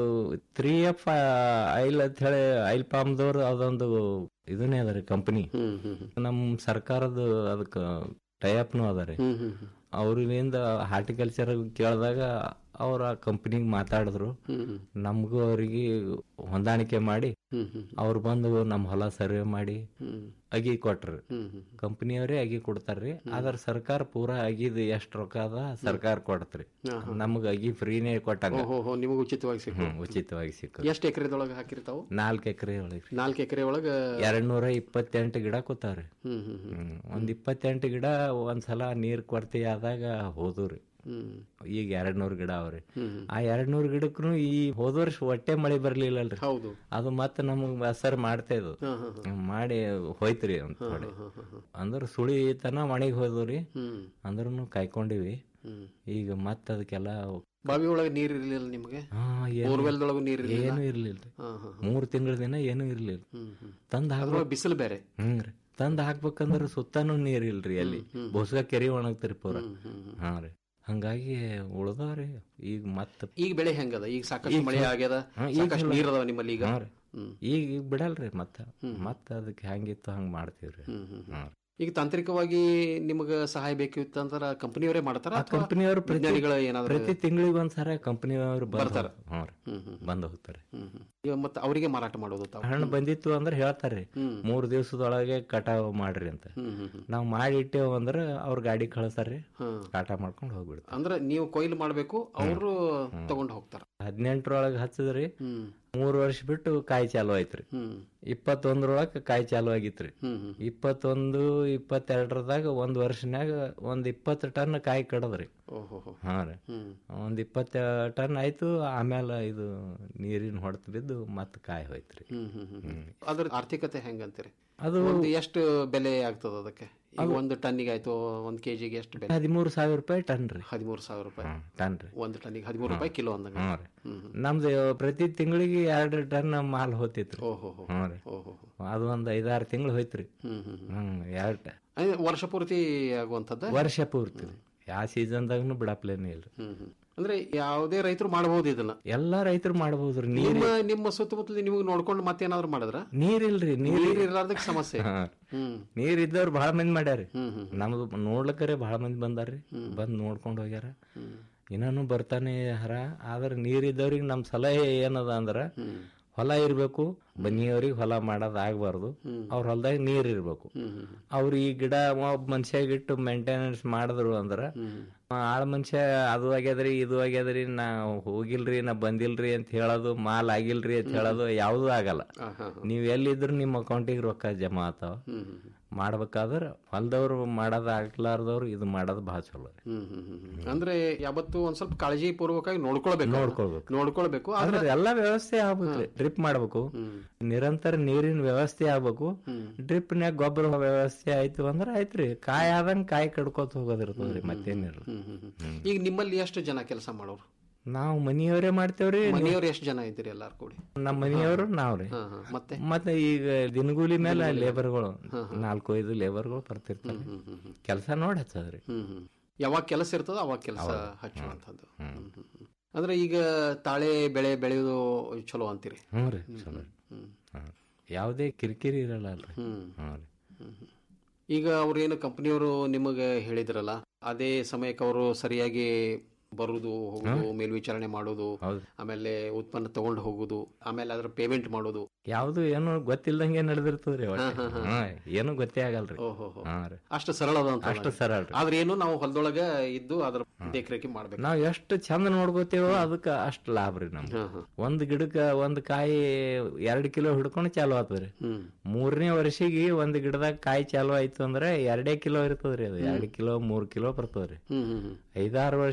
ತ್ರೀ ಎಫ್ ಐಲ್ ಅಂತ ಹೇಳಿ ಐಲ್ ಪಾಮ್ದವ್ರು ಅದೊಂದು ಇದನ್ನೇ ಅದ ರೀ ಕಂಪನಿ ಹ್ಮ್ ಹ್ಮ್ ಹ್ಮ್ ನಮ್ ಸರ್ಕಾರದ ಅದಕ್ಕ ಟೈಅಪ್ನು ಅದ ರೀ ಹ್ಮ್ ಹ್ಮ್ ಹ್ಮ್ ಅವ್ರಿಂದ ಹಾರ್ಟಿಕಲ್ಚರ್ ಕೇಳಿದಾಗ ಅವ್ರ ಕಂಪನಿಗೆ ಮಾತಾಡಿದ್ರು ಹ್ಮ್ ಹ್ಮ್ ನಮಗೂ ಅವರಿಗೆ ಹೊಂದಾಣಿಕೆ ಮಾಡಿ ಹ್ಮ್ ಹ್ಮ್ ಅವ್ರು ಬಂದು ನಮ್ಮ ಹೊಲ ಸರ್ವೆ ಮಾಡಿ ಹ್ಮ್ ಅಗಿ ಕೊಟ್ರಿ ಹ್ಮ್ ಹ್ಮ್ ಕಂಪನಿಯವರೇ ಅಗಿ ಕೊಡ್ತಾರ್ರಿ ಆದ್ರ ಸರ್ಕಾರ ಪೂರಾ ಅಗಿದ್ ಎಷ್ಟ್ ರೊಕ್ಕ ಅದ ಸರ್ಕಾರ ಕೊಡತ್ರಿ ಹಾ, ಹಾ. ನಮಗ ಅಗಿ ಫ್ರೀನೇ ಕೊಟ್ಟಂಗ ಓಹೋ ಹೋ ನಿಮಗೆ ಉಚಿತವಾಗಿ ಸಿಕ್ಕು ಹ್ಮ್, ಉಚಿತವಾಗಿ ಸಿಕ್ಕ ಎಷ್ಟು ಎಕರೆದೊಳಗೆ ಹಾಕಿರ್ತಾವು ನಾಲ್ಕು ಎಕರೆ ಒಳಗೆ ನಾಲ್ಕು ಎಕರೆ ಒಳಗ ಎರಡ್ ನೂರ ಇಪ್ಪತ್ತೆಂಟು ಗಿಡ ಕೂತಾವ್ರಿ ಹ್ಮ್ ಹ್ಮ್ ಹ್ಮ್ ಹ್ಮ್. ಒಂದ್ ಇಪ್ಪತ್ತೆಂಟು ಗಿಡ ಒಂದ್ಸಲ ನೀರ್ ಕೊರತೆ ಆದಾಗ ಹೋದ್ರಿ ಹ್ಮ್ ಈಗ ಎರಡ್ ನೂರ್ ಗಿಡ ಅವ್ರಿ ಹ್ಮ್ ಆ ಎರಡ್ ನೂರ್ ಗಿಡಕ್ಕೂ ಈ ಹೋದ ವರ್ಷ ಒಟ್ಟೆ ಮಳೆ ಬರ್ಲಿಲ್ಲಲ್ರಿ ಹೌದು ಅದು ಮತ್ತೆ ನಮಗ್ ಅಸರ್ ಮಾಡ್ತಾ ಇದ್ವು ಹಾ ಹಾ ಹಾ ಮಾಡಿ ಹೋಯ್ತ್ರಿ ಒಂದ್ ಥೋಡೆ ಹಾ ಹಾ ಹಾ ಅಂದ್ರ ಸುಳಿ ತನ ಮಳೆಗ್ ಹೋದ್ರಿ ಹ್ಮ್ ಅಂದ್ರೂ ಕಾಯ್ಕೊಂಡಿವಿ ಹ್ಮ್ ಈಗ ಮತ್ತ ಅದಕ್ಕೆಲ್ಲ ಬಾವಿ ಒಳಗೆ ನೀರ್ ಇರ್ಲಿಲ್ಲ ನಿಮಗೆ ಹಾ, ಏನು- ಬೋರ್ವೆಲ್ದೊಳಗೂ ನೀರ್ ಇರ್ಲಿಲ್ಲ ಏನು ಇರ್ಲಿಲ್ರಿ ಹಾ ಹಾ ಹಾ. ಮೂರ್ ತಿಂಗಳ ದಿನ ಏನು ಇರ್ಲಿಲ್ಲ ಹ್ಮ್ ಹ್ಮ್ ತಂದ್ ಅದ್ರೊಳಗೆ ಹಾಕ್ಬೇಕು ಬಿಸಿಲು ಬೇರೆ ಹ್ಞೂನ್ರಿ ತಂದ್ ಹಾಕ್ಬೇಕಂದ್ರ ಸುತ್ತಾನು ನೀರ್ ಇಲ್ರಿ ಅಲ್ಲಿ ಹ್ಮ್. ಬೋಸ್ಗ ಕೆರಿ ಒಣಗ್ತರಿ ಪೂರ ಹ್ಮ್ ಹ್ಮ್ ಹ್ಮ್. ಹಾ ರೀ ಹಂಗಾಗಿ ಉಳ್ದಾವ್ರಿ ಈಗ ಮತ್ತ ಈಗ ಬೆಳೆ ಹೆಂಗದ ಈಗ ಸಾಕಷ್ಟು ಈಗ ಮಳೆ ಸ್ವಲ್ಪ- ಆಗ್ಯದ ಹಾ, ಈಗ ಸಾಕಷ್ಟು ಸ್ವಲ್ಪ- ನೀರ್ ಅದಾವ ನಿಮ್ಮಲ್ಲಿ ಈಗ ಹಾ ರೀ. ಹ್ಮ್ ಈಗ ಈಗ ಬಿಡಲ್ರಿ ಮತ್ತ ಮತ್ತ ಅದಕ್ಕೆ ಹೆಂಗಿತ್ತು ಹಂಗ ಮಾಡ್ತೀವ್ರಿ ಹ್ಮ್ ಹ್ಮ್ ಹ್ಮ್. ಹಾ. ಈಗ ತಾಂತ್ರಿಕವಾಗಿ ನಿಮಗ ಸಹಾಯ ಬೇಕಿತ್ತು ಅಂತಾರ ಕಂಪನಿಯವರೇ ಮಾಡ್ತಾರ ಆ ಕಂಪನಿಯವರು ಪ್ರತಿ ವಿಜ್ಞಾನಿಗಳ ಏನಾದ್ರು ಪ್ರತಿ ತಿಂಗಳಿಗೆ ಒಂದ್ಸರ ಕಂಪನಿಯವರು ಬರ್ತಾರ? ಹ್ಞೂ ರೀ ಹ್ಮ್ ಹ್ಮ್ ಬಂದು ಹೋಗ್ತಾರೆ ಹ್ಮ್ ಹ್ಮ್. ಈಗ ಮತ್ತೆ ಅವರಿಗೆ ಮಾರಾಟ ಮಾಡೋದು ತಾವು ಹಣ್ಣು ಬಂದಿತ್ತು ಅಂದ್ರೆ ಹೇಳ್ತಾರ್ರಿ ಹ್ಮ್. ಮೂರ್ ದಿವಸದೊಳಗೆ ಕಟಾವ್ ಮಾಡ್ರಿ ಅಂತ ಹ್ಮ್ ಹ್ಮ್ ಹ್ಮ್. ನಾವ್ ಮಾಡಿ ಇಟ್ಟೇವ್ ಅಂದ್ರ ಅವ್ರ ಗಾಡಿ ಕಳ್ಸಾರ್ರಿ ಹ್ಮ್. ಕಾಟ ಮಾಡ್ಕೊಂಡು ಹೋಗ್ಬಿಡ್ತಾರೆ ಅಂದ್ರೆ ನೀವು ಕೊಯ್ಲು ಮಾಡ್ಬೇಕು ಅವರು ತಗೊಂಡು ಹೋಗ್ತಾರ ಹದಿನೆಂಟರೊಳಗೆ ಹಚ್ಚದ್ರಿ ಹ್ಮ್ ಮೂರ್ ವರ್ಷ ಬಿಟ್ಟು ಕಾಯಿ ಚಾಲು ಆಯ್ತ್ರಿ ಹ್ಮ್ ಇಪ್ಪತ್ತೊಂದರೊಳಗೆ ಕಾಯಿ ಚಾಲು ಆಗಿತ್ರಿ ಹ್ಮ್ ಹ್ಮ್ ಇಪ್ಪತ್ತೊಂದು ಇಪ್ಪತ್ತೆರಡರದಾಗ ಒಂದ್ ವರ್ಷನ್ಯಾಗ ಒಂದ್ ಇಪ್ಪತ್ತು ಟನ್ ಕಾಯಿ ಕಡದ್ರಿ ಓಹೋ ಹೋ. ಹಾ ರೀ ಹ್ಮ್ ಒಂದ್ ಇಪ್ಪತ್ತ ಟನ್ ಆಯ್ತು ಆಮೇಲೆ ಇದು ನೀರಿನ ಹೊಡೆತ ಬಿದ್ದು ಮತ್ ಕಾಯಿ ಹೋಯ್ತ್ರಿ ಹ್ಮ್ ಹ್ಮ್ ಹ್ಮ್ ಹ್ಮ್. ಅದ್ರ ಆರ್ಥಿಕತೆ ಹೆಂಗಂತೀರಿ ಅದು ಒಂದು ಎಷ್ಟು ಬೆಲೆ ಆಗ್ತದ ಅದಕ್ಕೆ ಈಗ ಒಂದು ಟನ್ನಿಗೆ ಆಯ್ತು ಒಂದ್ ಕೆಜಿಗೆ ಎಷ್ಟು ಬೆಲೆ ಹದಿಮೂರು ಸಾವಿರ ರೂಪಾಯಿ ಟನ್ ರೀ ಹದಿಮೂರು ಸಾವಿರ ರೂಪಾಯಿ ಟನ್ ರೀ ಒಂದು ಟನ್ನಿಗೆ ಹದಿಮೂರು ರೂಪಾಯಿ ಕಿಲೋ ಅಂದಂಗ ಹ್ಞೂ ರೀ ಹ್ಮ್ ಹ್ಮ್. ನಮ್ದು ಪ್ರತಿ ತಿಂಗಳಿಗೆ ಎರಡು ಟನ್ ಮಾಲ್ ಹೋತಿತ್ರಿ ಓಹೋ ಹೋ. ಹ್ಞೂ ರೀ ಓಹೋ ಹೋ. ಅದು ಒಂದ್ ಐದಾರು ತಿಂಗಳು ಹೋಯ್ತ್ರಿ ಹ್ಮ್ ಹ್ಮ್ ಹ್ಮ್. ಹ್ಮ್ ಎರಡು ಅಂದ್ರೆ ವರ್ಷ ಪೂರ್ತಿ ಆಗುವಂತದ್ದು ವರ್ಷ ಪೂರ್ತಿ ರೀ ಯಾವ ಸೀಸನ್ದಾಗನು ಬಿಡಪ್ಲೇನೆ ಇಲ್ರಿ ಹ್ಮ್ ಹ್ಮ್. ಅಂದ್ರೆ ಯಾವುದೇ ರೈತರು ಮಾಡಬಹುದು ಇದನ್ನ ಎಲ್ಲಾ ರೈತರು ಮಾಡಬಹುದ್ರಿ ನೀರ್ ನಿಮ್ಮ ನಿಮ್ಮ ಸುತ್ತಮುತ್ತಲ ನಿಮಗೆ ನೋಡ್ಕೊಂಡು ಮತ್ತೇನಾದ್ರು ಮಾಡಿದ್ರ ನೀರಿಲ್ರಿ ನೀರ್ ನೀರ್ ಇರ್ಲಾರ್ದಕ್ಕೆ ಸಮಸ್ಯೆ ಹಾ. ಹ್ಮ್ ನೀರ್ ಇದ್ದವ್ರು ಬಹಳ ಮಂದಿ ಮಾಡ್ಯಾರಿ ಹ್ಮ್ ಹ್ಮ್ ನಮ್ದು ನೋಡ್ಲಕ್ಕರೆ ಬಹಳ ಮಂದಿ ಬಂದಾರ್ರಿ ಬಂದ್ ನೋಡ್ಕೊಂಡ್ ಹೋಗ್ಯಾರ ಹ್ಮ್. ಇನ್ನಾನು ಬರ್ತಾನೆ ಹರ ಆದ್ರ ನೀರ್ ಇದ್ದವ್ರಿಗೆ ನಮ್ ಸಲಹೆ ಏನದ ಅಂದ್ರ ಹ್ಮ್ ಹೊಲ ಇರ್ಬೇಕು ಬನ್ನಿಯವ್ರಿಗೆ ಹೊಲ ಮಾಡೋದ್ ಆಗ್ಬಾರ್ದು ಅವ್ರ ಹೊಲದಾಗ ನೀರ್ ಇರ್ಬೇಕು ಹ್ಮ್ ಹ್ಮ್ ಅವ್ರು ಈ ಗಿಡ ಒಬ್ಬ ಮನುಷ್ಯಾಗಿಟ್ಟು ಮೇಂಟೆನೆನ್ಸ್ ಮಾಡಿದ್ರು ಅಂದ್ರ ಹ್ಮ್ ಆಳ್ ಮನುಷ್ಯ ಅದು ಆಗ್ಯದ್ರಿ ಇದು ಆಗ್ಯದ್ರಿ ನಾ ಹೋಗಿಲ್ರಿ ನಾ ಬಂದಿಲ್ರಿ ಅಂತ ಹೇಳೋದು ಮಾಲ್ ಆಗಿಲ್ರಿ ಅಂತ ಹೇಳೋದು ಯಾವ್ದು ಆಗಲ್ಲ ಹಾ ಹಾ ಹಾ. ನೀವ್ ಎಲ್ಲಿದ್ರು ನಿಮ್ಮ ಅಕೌಂಟಿಗೆ ರೊಕ್ಕ ಜಮಾ ಆತಾವ ಹ್ಮ್ ಹ್ಮ್ ಹ್ಮ್. ಮಾಡ್ಬೇಕಾದ್ರ ಹೊಲ್ದವ್ರು ಮಾಡೋದ್ ಆಗ್ಲಾರ್ದವ್ರು ಇದು ಮಾಡೋದು ಬಹಳ ಚಲೋ ರೀ ಹ್ಮ್ ಹ್ಮ್ ಹ್ಮ್ ಹ್ಮ್. ಅಂದ್ರೆ ಯಾವತ್ತು ಒಂದ್ ಸ್ವಲ್ಪ ಕಾಳಜಿ ಪೂರ್ವಕವಾಗಿ ನೋಡ್ಕೊಳ್ಬೇಕು ಅವ್ನ. ನೋಡ್ಕೊಳ್ಬೇಕು. ನೋಡ್ಕೊಳ್ಬೇಕು ಆದ್ರೆ ಅಂದ್ರೆ ಎಲ್ಲಾ ವ್ಯವಸ್ಥೆ ಆಗ್ಬೇಕ್ರಿ ಡ್ರಿಪ್ ಮಾಡ್ಬೇಕು ಹ್ಮ್. ನಿರಂತರ ನೀರಿನ ವ್ಯವಸ್ಥೆ ಆಗ್ಬೇಕು ಹ್ಮ್. ಡ್ರಿಪ್ನ್ಯಾಗ ಗೊಬ್ಬರ ವ್ಯವಸ್ಥೆ ಆಯ್ತು ಅಂದ್ರ ಆಯ್ತ್ರಿ ಕಾಯಿ ಆದಂಗ ಕಾಯಿ ಕಡ್ಕೋತ ಹೋಗೋದಿರ್ತದ್ರಿ ಮತ್ತೇನಿಲ್ಲ ಹ್ಮ್ ಹ್ಮ್ ಹ್ಮ್. ಈಗ ನಿಮ್ಮಲ್ಲಿ ಎಷ್ಟು ಜನ ಕೆಲಸ ಮಾಡೋರು ನಾವು ಮನಿಯವರೇ ಮಾಡ್ತೇವ್ರಿ ಮನೆಯವ್ರು ಎಷ್ಟು ಜನ ಇದ್ದೀರಿ ಎಲ್ಲಾರು ಕೂಡಿ ನಮ್ಮ ಮನಿಯವರು ನಾವ್ರಿ ಹಾ ಹಾ ಮತ್ತೆ ಮತ್ತೆ ಈಗ ದಿನಗೂಲಿ ಮೇಲೆ ಲೇಬರ್ಗಳು ನಾಲ್ಕು ಐದು ಲೇಬರ್ಗಳು ಬರ್ತಿರ್ತಾರೆ ಹ್ಮ್ ಹ್ಮ್ ಹ್ಮ್. ಕೆಲಸ ನೋಡಿ ಹಚ್ಚದ್ರಿ ಹ್ಮ್ ಹ್ಮ್ ಯಾವಾಗ ಕೆಲಸ ಇರ್ತದೋ ಅವಾಗ ಕೆಲಸ ಹಚ್ಚುವಂಥದ್ದು ಹ್ಮ್ ಹ್ಮ್ ಹ್ಮ್. ಅಂದ್ರೆ ಈಗ ತಾಳೆ ಬೆಳೆ ಬೆಳೆಯೋದು ಚಲೋ ಅಂತೀರಿ ಹ್ಞೂ ರೀ ಚಲೋ ರೀ ಹ್ಮ್ ಹಾ. ಯಾವುದೇ ಕಿರಿಕಿರಿ ಇರಲ್ಲ ಅಲ್ರಿ ಹ್ಮ್ ಹ್ಞೂ ರೀ ಹ್ಮ್ ಹ್ಮ್. ಈಗ ಅವ್ರೇನು ಕಂಪನಿಯವರು ನಿಮಗೆ ಹೇಳಿದ್ರಲ್ಲ ಅದೇ ಸಮಯಕ್ಕೆ ಅವರು ಸರಿಯಾಗಿ ಬರುದು ಹೋಗುದು ಮೇಲ್ವಿಚಾರಣೆ ಮಾಡೋದು ಹೌದು ಆಮೇಲೆ ಉತ್ಪನ್ನ ತಗೊಂಡು ಹೋಗುದು ಆಮೇಲೆ ಅದ್ರ ಪೇಮೆಂಟ್ ಮಾಡೋದು ಯಾವ್ದು ಏನು ಗೊತ್ತಿಲ್ದಂಗೆ ನಡೆದಿರ್ತದ್ರಿ ಒಟ್ಟು. ಹಾ, ಹಾ, ಹಾ ಏನು ಗೊತ್ತೇ ಆಗಲ್ರಿ ಓಹೋ ಹಾ ರೀ ಅಷ್ಟು ಸರಳ ಅದ ಅಂತ ಅಷ್ಟು ಸರಳ ರೀ ಆದ್ರೆ ಏನು ನಾವು ಹೊಲದೊಳಗ ಇದ್ದು ಅದ್ರ ದೇಖರೇಖೆ ಮಾಡ್ಬೇಕು ನಾವ್ ಎಷ್ಟು ಚಂದ ನೋಡ್ಕೋತೇವೋ ಅದಕ್ಕ ಅಷ್ಟ್ ಲಾಭ ರೀ ನಮ್ಗೆ ಹಾ ಹಾ ಒಂದ್ ಗಿಡಕ್ಕ ಒಂದ್ ಕಾಯಿ ಎರಡ್ ಕಿಲೋ ಹಿಡ್ಕೊಂಡು ಚಾಲು ಆತದ್ರಿ ಹ್ಮ್ ಮೂರನೇ ವರ್ಷಿಗೆ ಒಂದ್ ಗಿಡದಾಗ ಕಾಯಿ ಚಾಲು ಆಯ್ತು ಅಂದ್ರೆ ಎರಡೇ ಕಿಲೋ ಇರ್ತದ್ರಿ ಅದು ಎರಡ್ ಕಿಲೋ ಮೂರ್ ಕಿಲೋ ಬರ್ತದ್ರಿ ಹ್ಮ್ ಹ್ಮ್ ಹ್ಮ್ ಐದಾರು ವರ್ಷ ಹೋಯ್ತು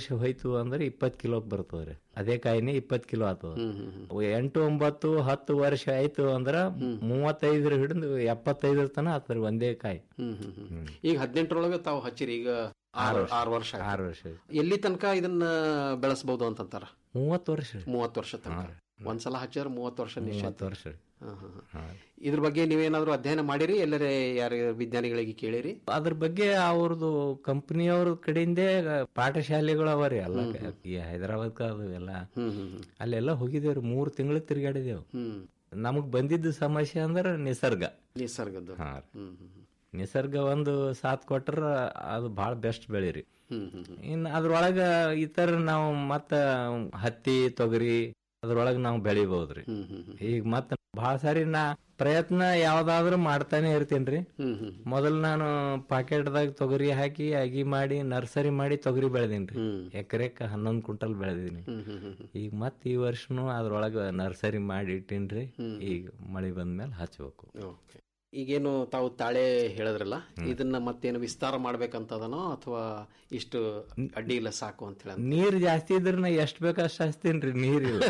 ಆಯ್ತು ಅಂದ್ರೆ ಇಪ್ಪತ್ ಕಿಲೋ ಬರ್ತದ್ರಿ ಅದೇ ಕಾಯಿನೇ ಇಪ್ಪತ್ ಕಿಲೋ ಆಗ್ತದ ಎಂಟು ಒಂಬತ್ತು ಹತ್ತು ವರ್ಷ ಆಯ್ತು ಅಂದ್ರ ಮೂವತ್ತೈದರ ಹಿಡಿದು ಎಪ್ಪತ್ತೈದರ ತನ ಆತದ್ರಿ ಒಂದೇ ಕಾಯಿ ಹ್ಮ್ ಹ್ಮ್ ಹ್ಮ್ ಈಗ ಹದಿನೆಂಟರೊಳಗೆ ತಾವು ಹಚ್ಚಿರಿ ಈಗ ಆರು ಆರು ವರ್ಷ ಆಯ್ತು. ಆರು ವರ್ಷ ಎಲ್ಲಿ ತನಕ ಇದನ್ನ ಬೆಳೆಸಬಹುದು ಅಂತಂತಾರ ಮೂವತ್ತು ವರ್ಷ ಮೂವತ್ತು ವರ್ಷ ತನಕ ಒಂದ್ಸಲ ಹಚ್ಚಿದ್ರೆ ಮೂವತ್ತು ವರ್ಷ ನಿಶ್ಚಿತ ಮೂವತ್ತು ವರ್ಷ ಹಾ, ಹಾ, ಹಾ. ಇದ್ರ ಬಗ್ಗೆ ನೀವೇನಾದ್ರೂ ಅಧ್ಯಯನ ಮಾಡಿರಿ ಎಲ್ಲರೇ ಯಾರ ವಿಜ್ಞಾನಿಗಳಿಗೆ ಕೇಳಿರಿ ಅದ್ರ ಬಗ್ಗೆ ಅವ್ರದ್ದು ಕಂಪನಿಯವ್ರ ಕಡೆಯಿಂದೇ ಪಾಠಶಾಲೆಗಳು ಅವರಿ ಎಲ್ಲ ಈ ಹೈದರಾಬಾದ್ ಅದು ಎಲ್ಲ ಹ್ಮ್ ಹ್ಮ್ ಹ್ಮ್ ಅಲ್ಲೆಲ್ಲ ಹೋಗಿದೇವ್ರಿ ಮೂರ್ ತಿಂಗಳು ತಿರ್ಗಾಡಿದೇವ್ ಹ್ಮ್ ನಮಗ್ ಬಂದಿದ್ದ ಸಮಸ್ಯೆ ಅಂದ್ರ ನಿಸರ್ಗ ನಿಸರ್ಗದ್ದು ಹಾ ರೀ. ಹ್ಮ್ ಹ್ಮ್ ಹ್ಮ್. ನಿಸರ್ಗ ಒಂದು ಸಾಥ್ ಕೊಟ್ರ ಅದು ಬಹಳ ಬೆಸ್ಟ್ ಬೆಳಿರಿ ಹ್ಮ್ ಹ್ಮ್ ಹ್ಮ್. ಇನ್ ಅದ್ರೊಳಗ ಇತರ ನಾವು ಮತ್ತ ಹತ್ತಿ ತೊಗರಿ ಅದ್ರೊಳಗ ನಾವು ಬೆಳಿಬಹುದ್ರಿ ಹ್ಮ್ ಹ್ಮ್ ಹ್ಮ್. ಈಗ ಮತ್ತ ಬಹಳ ಸಾರಿ ನಾ ಪ್ರಯತ್ನ ಯಾವ್ದಾದ್ರು ಮಾಡ್ತಾನೆ ಇರ್ತೀನ್ರಿ ಹ್ಮ್ ಹ್ಮ್ ಮೊದಲ್ ನಾನು ಪಾಕೆಟ್ದಾಗ ತೊಗರಿ ಹಾಕಿ ಅಗಿ ಮಾಡಿ ನರ್ಸರಿ ಮಾಡಿ ತೊಗರಿ ಬೆಳೆದೀನ್ರಿ ಹ್ಮ್. ಎಕರೆಕ್ ಹನ್ನೊಂದ್ ಕ್ವಿಂಟಲ್ ಬೆಳೆದೀನಿ ಹ್ಮ್ ಹ್ಮ್ ಹ್ಮ್ ಹ್ಮ್. ಈಗ ಮತ್ ಈ ವರ್ಷನು ಅದ್ರೊಳಗ ನರ್ಸರಿ ಮಾಡಿ ಇಟ್ಟಿನ್ರಿ ಹ್ಮ್. ಈಗ ಮಳಿ ಬಂದ್ಮೇಲೆ ಹಚ್ಬೇಕು ಓಕೆ. ಈಗೇನು ತಾವು ತಾಳೆ ಹೇಳಿದ್ರಲ್ಲ ಇದನ್ನ ಮತ್ತೇನು ವಿಸ್ತಾರ ಮಾಡ್ಬೇಕಂತದನೋ ಅಥವಾ ಇಷ್ಟು ಅಡ್ಡಿ ಇಲ್ಲ ಸಾಕು ಅಂತ ಹೇಳ ನೀರ್ ಜಾಸ್ತಿ ಇದ್ರ ನಾ ಎಷ್ಟ್ ಬೇಕ ಅಷ್ಟ್ ಹಚ್ತೀನ್ರಿ ನೀರಿಲ್ಲ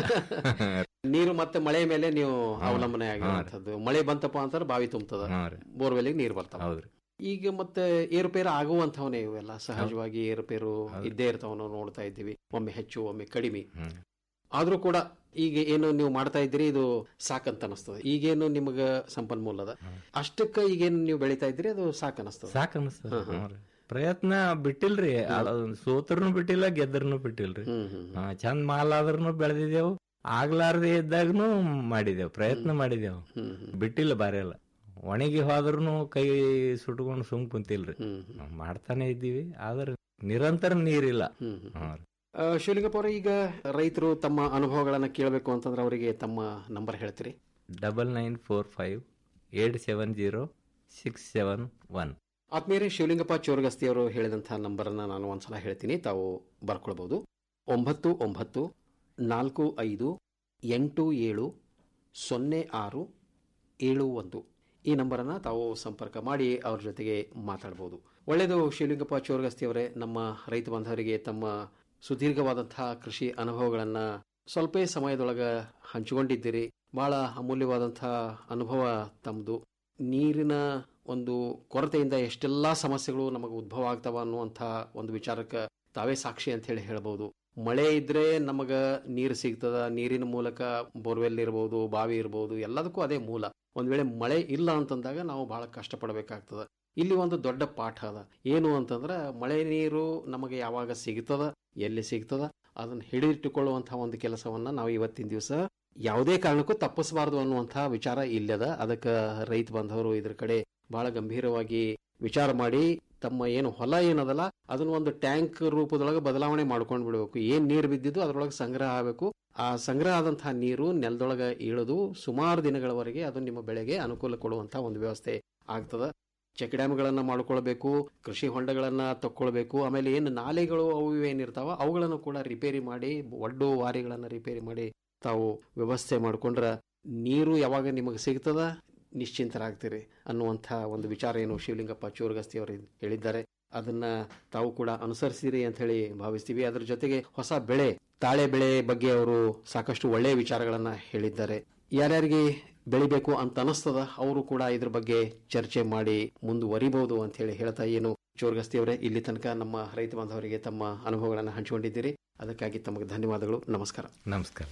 ನೀರು ಮತ್ತೆ ಮಳೆ ಮೇಲೆ ನೀವು ಅವಲಂಬನೆ ಆಗಿರುವಂತದ್ದು ಮಳೆ ಬಂತಪ್ಪ ಅಂತಾರೆ ಬಾವಿ ತುಂಬತದ ಹಾ ರೀ. ಬೋರ್ವೆಲ್ಗೆ ನೀರು ಬರ್ತಾವ ಹೌದ್ರಿ ಈಗ ಮತ್ತೆ ಏರುಪೇರು ಆಗುವಂತವನೇ ಇವೆಲ್ಲ ಸಹಜವಾಗಿ ಏರುಪೇರು ಇದ್ದೇ ಇರ್ತಾವ ನಾವು ನೋಡ್ತಾ ಇದ್ದೀವಿ ಒಮ್ಮೆ ಹೆಚ್ಚು ಒಮ್ಮೆ ಕಡಿಮೆ ಹ್ಮ್. ಆದ್ರೂ ಕೂಡ ಈಗ ಏನು ನೀವು ಮಾಡ್ತಾ ಇದ್ದೀರಿ ಇದು ಸಾಕಂತ ಅನಿಸ್ತದೆ ಈಗೇನು ನಿಮಗ ಸಂಪನ್ಮೂಲ ಅದ ಅಷ್ಟಕ್ಕ ಈಗೇನು ನೀವು ಬೆಳಿತಾ ಇದ್ದೀರಿ ಅದು ಸಾಕ್ ಅನಿಸ್ತದೆ ಸಾಕ್ ಅನಸ್ತದ ಪ್ರಯತ್ನ ಬಿಟ್ಟಿಲ್ರಿ ಸೋತ್ರನು ಬಿಟ್ಟಿಲ್ಲ ಗೆದ್ರನು ಬಿಟ್ಟಿಲ್ರಿ ಹ್ಮ್ ಹ್ಮ್ ಹಾ, ಚಂದ್ ಮಾಲ್ ಆದ್ರೂ ಬೆಳೆದಿದ್ದೇವು ಆಗ್ಲಾರ್ದೆ ಇದ್ದಾಗನು ಮಾಡಿದೆವು ಪ್ರಯತ್ನ ಮಾಡಿದೆವು ಹ್ಮ್ ಹ್ಮ್ ಬಿಟ್ಟಿಲ್ಲ ಬಾರಿ ಎಲ್ಲ ಒಣಗಿ ಹೋದ್ರೂ ಕೈ ಸುಟ್ಕೊಂಡು ಸುಮ್ ಕುಂತಿಲ್ರಿ ಹ್ಮ್ ಹ್ಮ್ ನಾವ್ ಮಾಡ್ತಾನೆ ಇದ್ದೀವಿ ಆದ್ರೆ ನಿರಂತರ ನೀರಿಲ್ಲ ಹ್ಮ್ ಹ್ಮ್ ಹಾ ರೀ. ಆ, ಶಿವಲಿಂಗಪ್ಪ ಅವರೇ ಈಗ ರೈತರು ತಮ್ಮ ಅನುಭವಗಳನ್ನ ಕೇಳಬೇಕು ಅಂತಂದ್ರೆ ಅವರಿಗೆ ತಮ್ಮ ನಂಬರ್ ಹೇಳ್ತೀರಿ double nine four five eight seven zero six seven one ಆತ್ಮೀಯರೇ ಶಿವಲಿಂಗಪ್ಪ ಚೋರಗಸ್ತಿ ಅವರು ಹೇಳಿದಂತಹ ನಂಬರನ್ನು ನಾನು ಒಂದ್ಸಲ ಹೇಳ್ತೀನಿ ತಾವು ಬರ್ಕೊಳ್ಬಹುದು ಒಂಬತ್ತು ಒಂಬತ್ತು ನಾಲ್ಕು ಐದು ಎಂಟು ಏಳು ಸೊನ್ನೆ ಆರು ಏಳು ಒಂದು ಈ ನಂಬರನ್ನು ತಾವು ಸಂಪರ್ಕ ಮಾಡಿ ಅವ್ರ ಜೊತೆಗೆ ಮಾತಾಡ್ಬೋದು ಒಳ್ಳೆಯದು ಶಿವಲಿಂಗಪ್ಪ ಚೋರಗಸ್ತಿ ಅವರೇ ನಮ್ಮ ರೈತ ಬಾಂಧವರಿಗೆ ತಮ್ಮ ಸುದೀರ್ಘವಾದಂತಹ ಕೃಷಿ ಅನುಭವಗಳನ್ನು ಸ್ವಲ್ಪ ಸಮಯದೊಳಗೆ ಹಂಚಿಕೊಂಡಿದ್ದೀರಿ ಬಹಳ ಅಮೂಲ್ಯವಾದಂತಹ ಅನುಭವ ತಮ್ಮದು ನೀರಿನ ಒಂದು ಕೊರತೆಯಿಂದ ಎಷ್ಟೆಲ್ಲ ಸಮಸ್ಯೆಗಳು ನಮಗೆ ಉದ್ಭವ ಆಗ್ತಾವ ಅನ್ನುವಂಥ ಒಂದು ವಿಚಾರಕ್ಕೆ ತಾವೇ ಸಾಕ್ಷಿ ಅಂತ ಹೇಳಿ ಹೇಳ್ಬೋದು ಮಳೆ ಇದ್ರೆ ನಮಗ ನೀರು ಸಿಗ್ತದ ನೀರಿನ ಮೂಲಕ ಬೋರ್ವೆಲ್ ಇರ್ಬೋದು ಬಾವಿ ಇರ್ಬೋದು ಎಲ್ಲದಕ್ಕೂ ಅದೇ ಮೂಲ ಒಂದ್ ವೇಳೆ ಮಳೆ ಇಲ್ಲ ಅಂತಂದಾಗ ನಾವು ಬಹಳ ಕಷ್ಟಪಡಬೇಕಾಗ್ತದ ಇಲ್ಲಿ ಒಂದು ದೊಡ್ಡ ಪಾಠ ಅದ ಏನು ಅಂತಂದ್ರೆ ಮಳೆ ನೀರು ನಮಗೆ ಯಾವಾಗ ಸಿಗ್ತದ ಎಲ್ಲಿ ಸಿಗ್ತದ ಅದನ್ನ ಹಿಡಿದಿಟ್ಟುಕೊಳ್ಳುವಂತಹ ಒಂದು ಕೆಲಸವನ್ನ ನಾವು ಇವತ್ತಿನ ದಿವಸ ಯಾವುದೇ ಕಾರಣಕ್ಕೂ ತಪ್ಪಿಸಬಾರದು ಅನ್ನುವಂತಹ ವಿಚಾರ ಇಲ್ಲದ ಅದಕ್ಕೆ ರೈತ ಬಾಂಧವರು ಇದ್ರ ಕಡೆ ಬಹಳ ಗಂಭೀರವಾಗಿ ವಿಚಾರ ಮಾಡಿ ತಮ್ಮ ಏನು ಹೊಲ ಏನದಲ್ಲ ಅದನ್ನ ಒಂದು ಟ್ಯಾಂಕ್ ರೂಪದೊಳಗೆ ಬದಲಾವಣೆ ಮಾಡ್ಕೊಂಡು ಬಿಡಬೇಕು ಏನ್ ನೀರು ಬಿದ್ದಿದ್ದು ಅದರೊಳಗೆ ಸಂಗ್ರಹ ಆಗಬೇಕು ಆ ಸಂಗ್ರಹ ಆದಂತಹ ನೀರು ನೆಲದೊಳಗೆ ಇಳಿದು ಸುಮಾರು ದಿನಗಳವರೆಗೆ ಅದು ನಿಮ್ಮ ಬೆಳೆಗೆ ಅನುಕೂಲ ಕೊಡುವಂತಹ ಒಂದು ವ್ಯವಸ್ಥೆ ಆಗ್ತದ ಚೆಕ್ ಡ್ಯಾಮ್ಗಳನ್ನ ಮಾಡ್ಕೊಳ್ಬೇಕು ಕೃಷಿ ಹೊಂಡಗಳನ್ನ ತಕ್ಕೊಳ್ಬೇಕು ಆಮೇಲೆ ಏನು ನಾಲೆಗಳು ಅವು ಇವು ಏನಿರ್ತಾವ ಅವುಗಳನ್ನು ಕೂಡ ರಿಪೇರಿ ಮಾಡಿ ಒಡ್ಡು ವಾರಿಗಳನ್ನ ರಿಪೇರಿ ಮಾಡಿ ತಾವು ವ್ಯವಸ್ಥೆ ಮಾಡ್ಕೊಂಡ್ರ ನೀರು ಯಾವಾಗ ನಿಮಗೆ ಸಿಗ್ತದ ನಿಶ್ಚಿಂತರಾಗ್ತೀರಿ ಅನ್ನುವಂಥ ಒಂದು ವಿಚಾರ ಏನು ಶಿವಲಿಂಗಪ್ಪ ಚೋರ್ಗಸ್ತಿ ಅವರು ಹೇಳಿದ್ದಾರೆ ಅದನ್ನ ತಾವು ಕೂಡ ಅನುಸರಿಸಿರಿ ಅಂತ ಹೇಳಿ ಭಾವಿಸ್ತೀವಿ ಅದರ ಜೊತೆಗೆ ಹೊಸ ಬೆಳೆ ತಾಳೆ ಬೆಳೆ ಬಗ್ಗೆ ಅವರು ಸಾಕಷ್ಟು ಒಳ್ಳೆಯ ವಿಚಾರಗಳನ್ನ ಹೇಳಿದ್ದಾರೆ ಯಾರ್ಯಾರಿಗೆ ಬೆಳಿಬೇಕು ಅಂತ ಅನಿಸ್ತದ ಅವರು ಕೂಡ ಇದ್ರ ಬಗ್ಗೆ ಚರ್ಚೆ ಮಾಡಿ ಮುಂದುವರಿಬಹುದು ಅಂತ ಹೇಳಿ ಹೇಳ್ತಾ ಏನು ಚೋರ್ಗಸ್ತಿ ಅವರೇ ಇಲ್ಲಿ ತನಕ ನಮ್ಮ ರೈತ ಬಾಂಧವರಿಗೆ ತಮ್ಮ ಅನುಭವಗಳನ್ನು ಹಂಚಿಕೊಂಡಿದ್ದೀರಿ ಅದಕ್ಕಾಗಿ ತಮಗೆ ಧನ್ಯವಾದಗಳು ನಮಸ್ಕಾರ ನಮಸ್ಕಾರ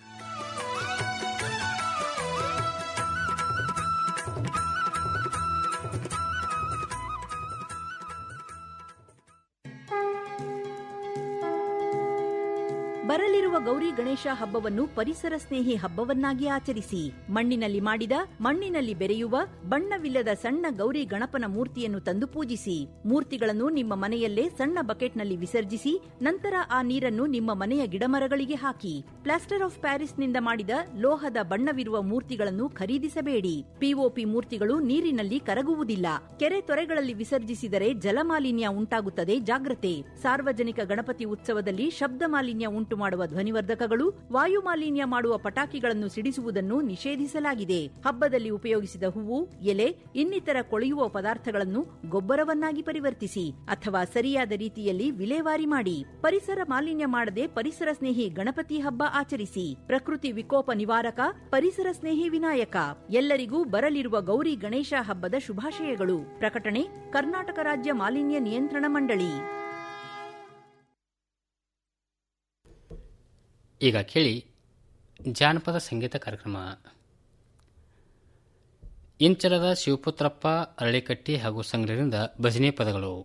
ಬರಲಿರುವ ಗೌರಿ ಗಣೇಶ ಹಬ್ಬವನ್ನು ಪರಿಸರ ಸ್ನೇಹಿ ಹಬ್ಬವನ್ನಾಗಿ ಆಚರಿಸಿ ಮಣ್ಣಿನಲ್ಲಿ ಮಾಡಿದ ಮಣ್ಣಿನಲ್ಲಿ ಬೆರೆಯುವ ಬಣ್ಣವಿಲ್ಲದ ಸಣ್ಣ ಗೌರಿ ಗಣಪನ ಮೂರ್ತಿಯನ್ನು ತಂದು ಪೂಜಿಸಿ ಮೂರ್ತಿಗಳನ್ನು ನಿಮ್ಮ ಮನೆಯಲ್ಲೇ ಸಣ್ಣ ಬಕೆಟ್ನಲ್ಲಿ ವಿಸರ್ಜಿಸಿ ನಂತರ ಆ ನೀರನ್ನು ನಿಮ್ಮ ಮನೆಯ ಗಿಡಮರಗಳಿಗೆ ಹಾಕಿ ಪ್ಲಾಸ್ಟರ್ ಆಫ್ ಪ್ಯಾರಿಸ್ನಿಂದ ಮಾಡಿದ ಲೋಹದ ಬಣ್ಣವಿರುವ ಮೂರ್ತಿಗಳನ್ನು ಖರೀದಿಸಬೇಡಿ ಪಿಒಪಿ ಮೂರ್ತಿಗಳು ನೀರಿನಲ್ಲಿ ಕರಗುವುದಿಲ್ಲ ಕೆರೆ ತೊರೆಗಳಲ್ಲಿ ವಿಸರ್ಜಿಸಿದರೆ ಜಲಮಾಲಿನ್ಯ ಉಂಟಾಗುತ್ತದೆ ಜಾಗ್ರತೆ ಸಾರ್ವಜನಿಕ ಗಣಪತಿ ಉತ್ಸವದಲ್ಲಿ ಶಬ್ದ ಮಾಲಿನ್ಯ ಉಂಟು ಮಾಡುವ ಧ್ವನಿ ಧ್ವನಿವರ್ಧಕಗಳು ವಾಯು ಮಾಲಿನ್ಯ ಮಾಡುವ ಪಟಾಕಿಗಳನ್ನು ಸಿಡಿಸುವುದನ್ನು ನಿಷೇಧಿಸಲಾಗಿದೆ ಹಬ್ಬದಲ್ಲಿ ಉಪಯೋಗಿಸಿದ ಹೂವು ಎಲೆ ಇನ್ನಿತರ ಕೊಳೆಯುವ ಪದಾರ್ಥಗಳನ್ನು ಗೊಬ್ಬರವನ್ನಾಗಿ ಪರಿವರ್ತಿಸಿ ಅಥವಾ ಸರಿಯಾದ ರೀತಿಯಲ್ಲಿ ವಿಲೇವಾರಿ ಮಾಡಿ ಪರಿಸರ ಮಾಲಿನ್ಯ ಮಾಡದೆ ಪರಿಸರ ಸ್ನೇಹಿ ಗಣಪತಿ ಹಬ್ಬ ಆಚರಿಸಿ ಪ್ರಕೃತಿ ವಿಕೋಪ ನಿವಾರಕ ಪರಿಸರ ಸ್ನೇಹಿ ವಿನಾಯಕ ಎಲ್ಲರಿಗೂ ಬರಲಿರುವ ಗೌರಿ ಗಣೇಶ ಹಬ್ಬದ ಶುಭಾಶಯಗಳು ಪ್ರಕಟಣೆ ಕರ್ನಾಟಕ ರಾಜ್ಯ ಮಾಲಿನ್ಯ ನಿಯಂತ್ರಣ ಮಂಡಳಿ ಈಗ ಕೇಳಿ ಜಾನಪದ ಸಂಗೀತ ಕಾರ್ಯಕ್ರಮ ಇಂಚಲದ ಶಿವಪುತ್ರಪ್ಪ ಅರಳಿಕಟ್ಟಿ ಹಾಗೂ ಸಂಘದಿಂದ ಭಜನೆ ಪದಗಳು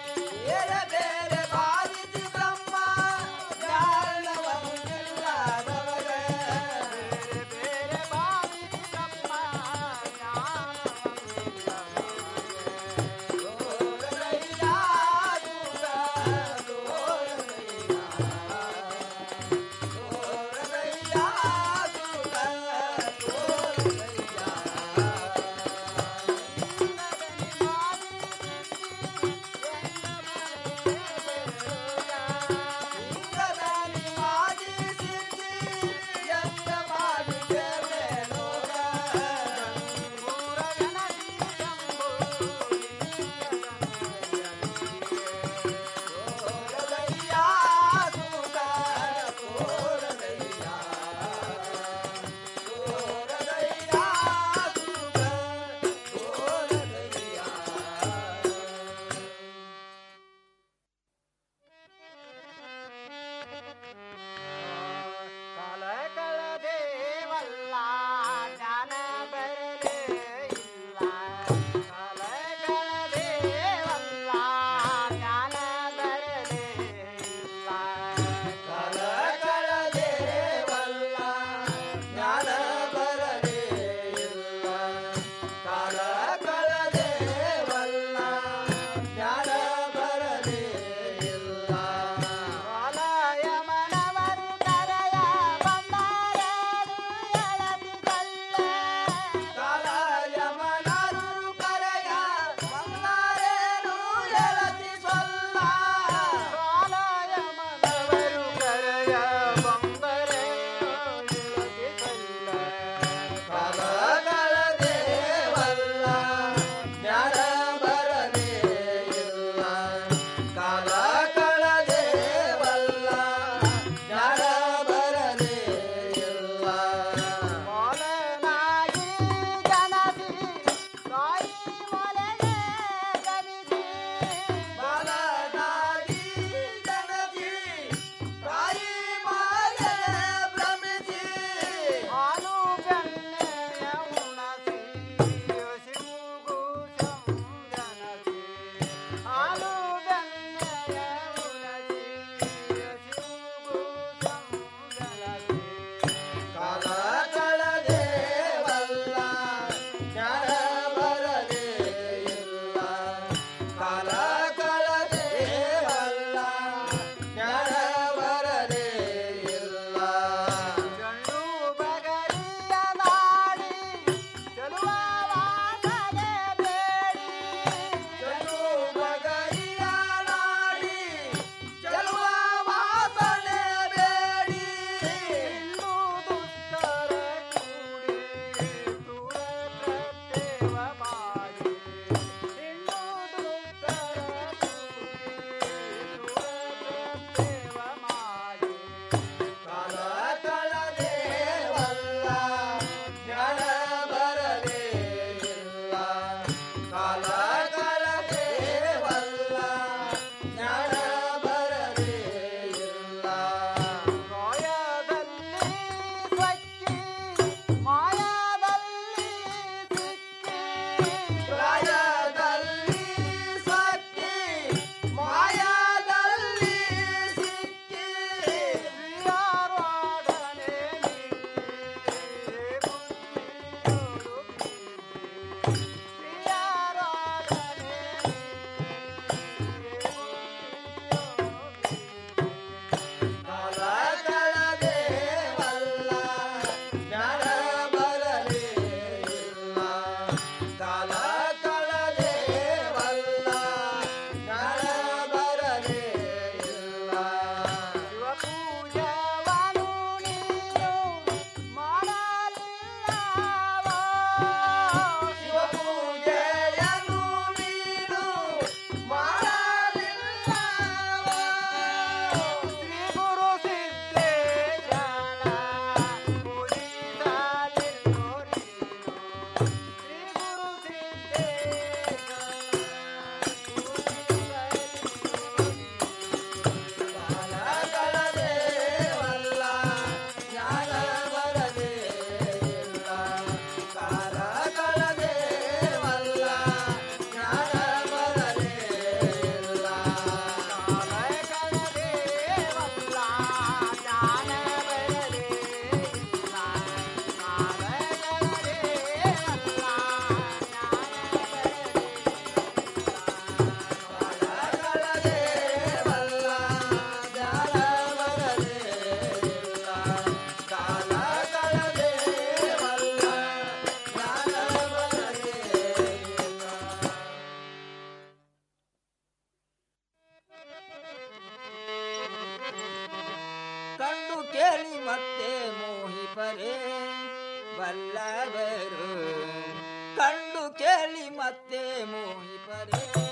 ಬೇರೆ ಬಾರಿಸಿ ಬ್ರಹ್ಮ ಜಾಣವಂತಿಲ್ಲದವಗೆ ಮತ್ತೆ ಮೋಹಿಪರೇ ಬಲ್ಲವರು ಕಂಡು ಕೇಳಿ ಮತ್ತೆ ಮೋಹಿಪರೇ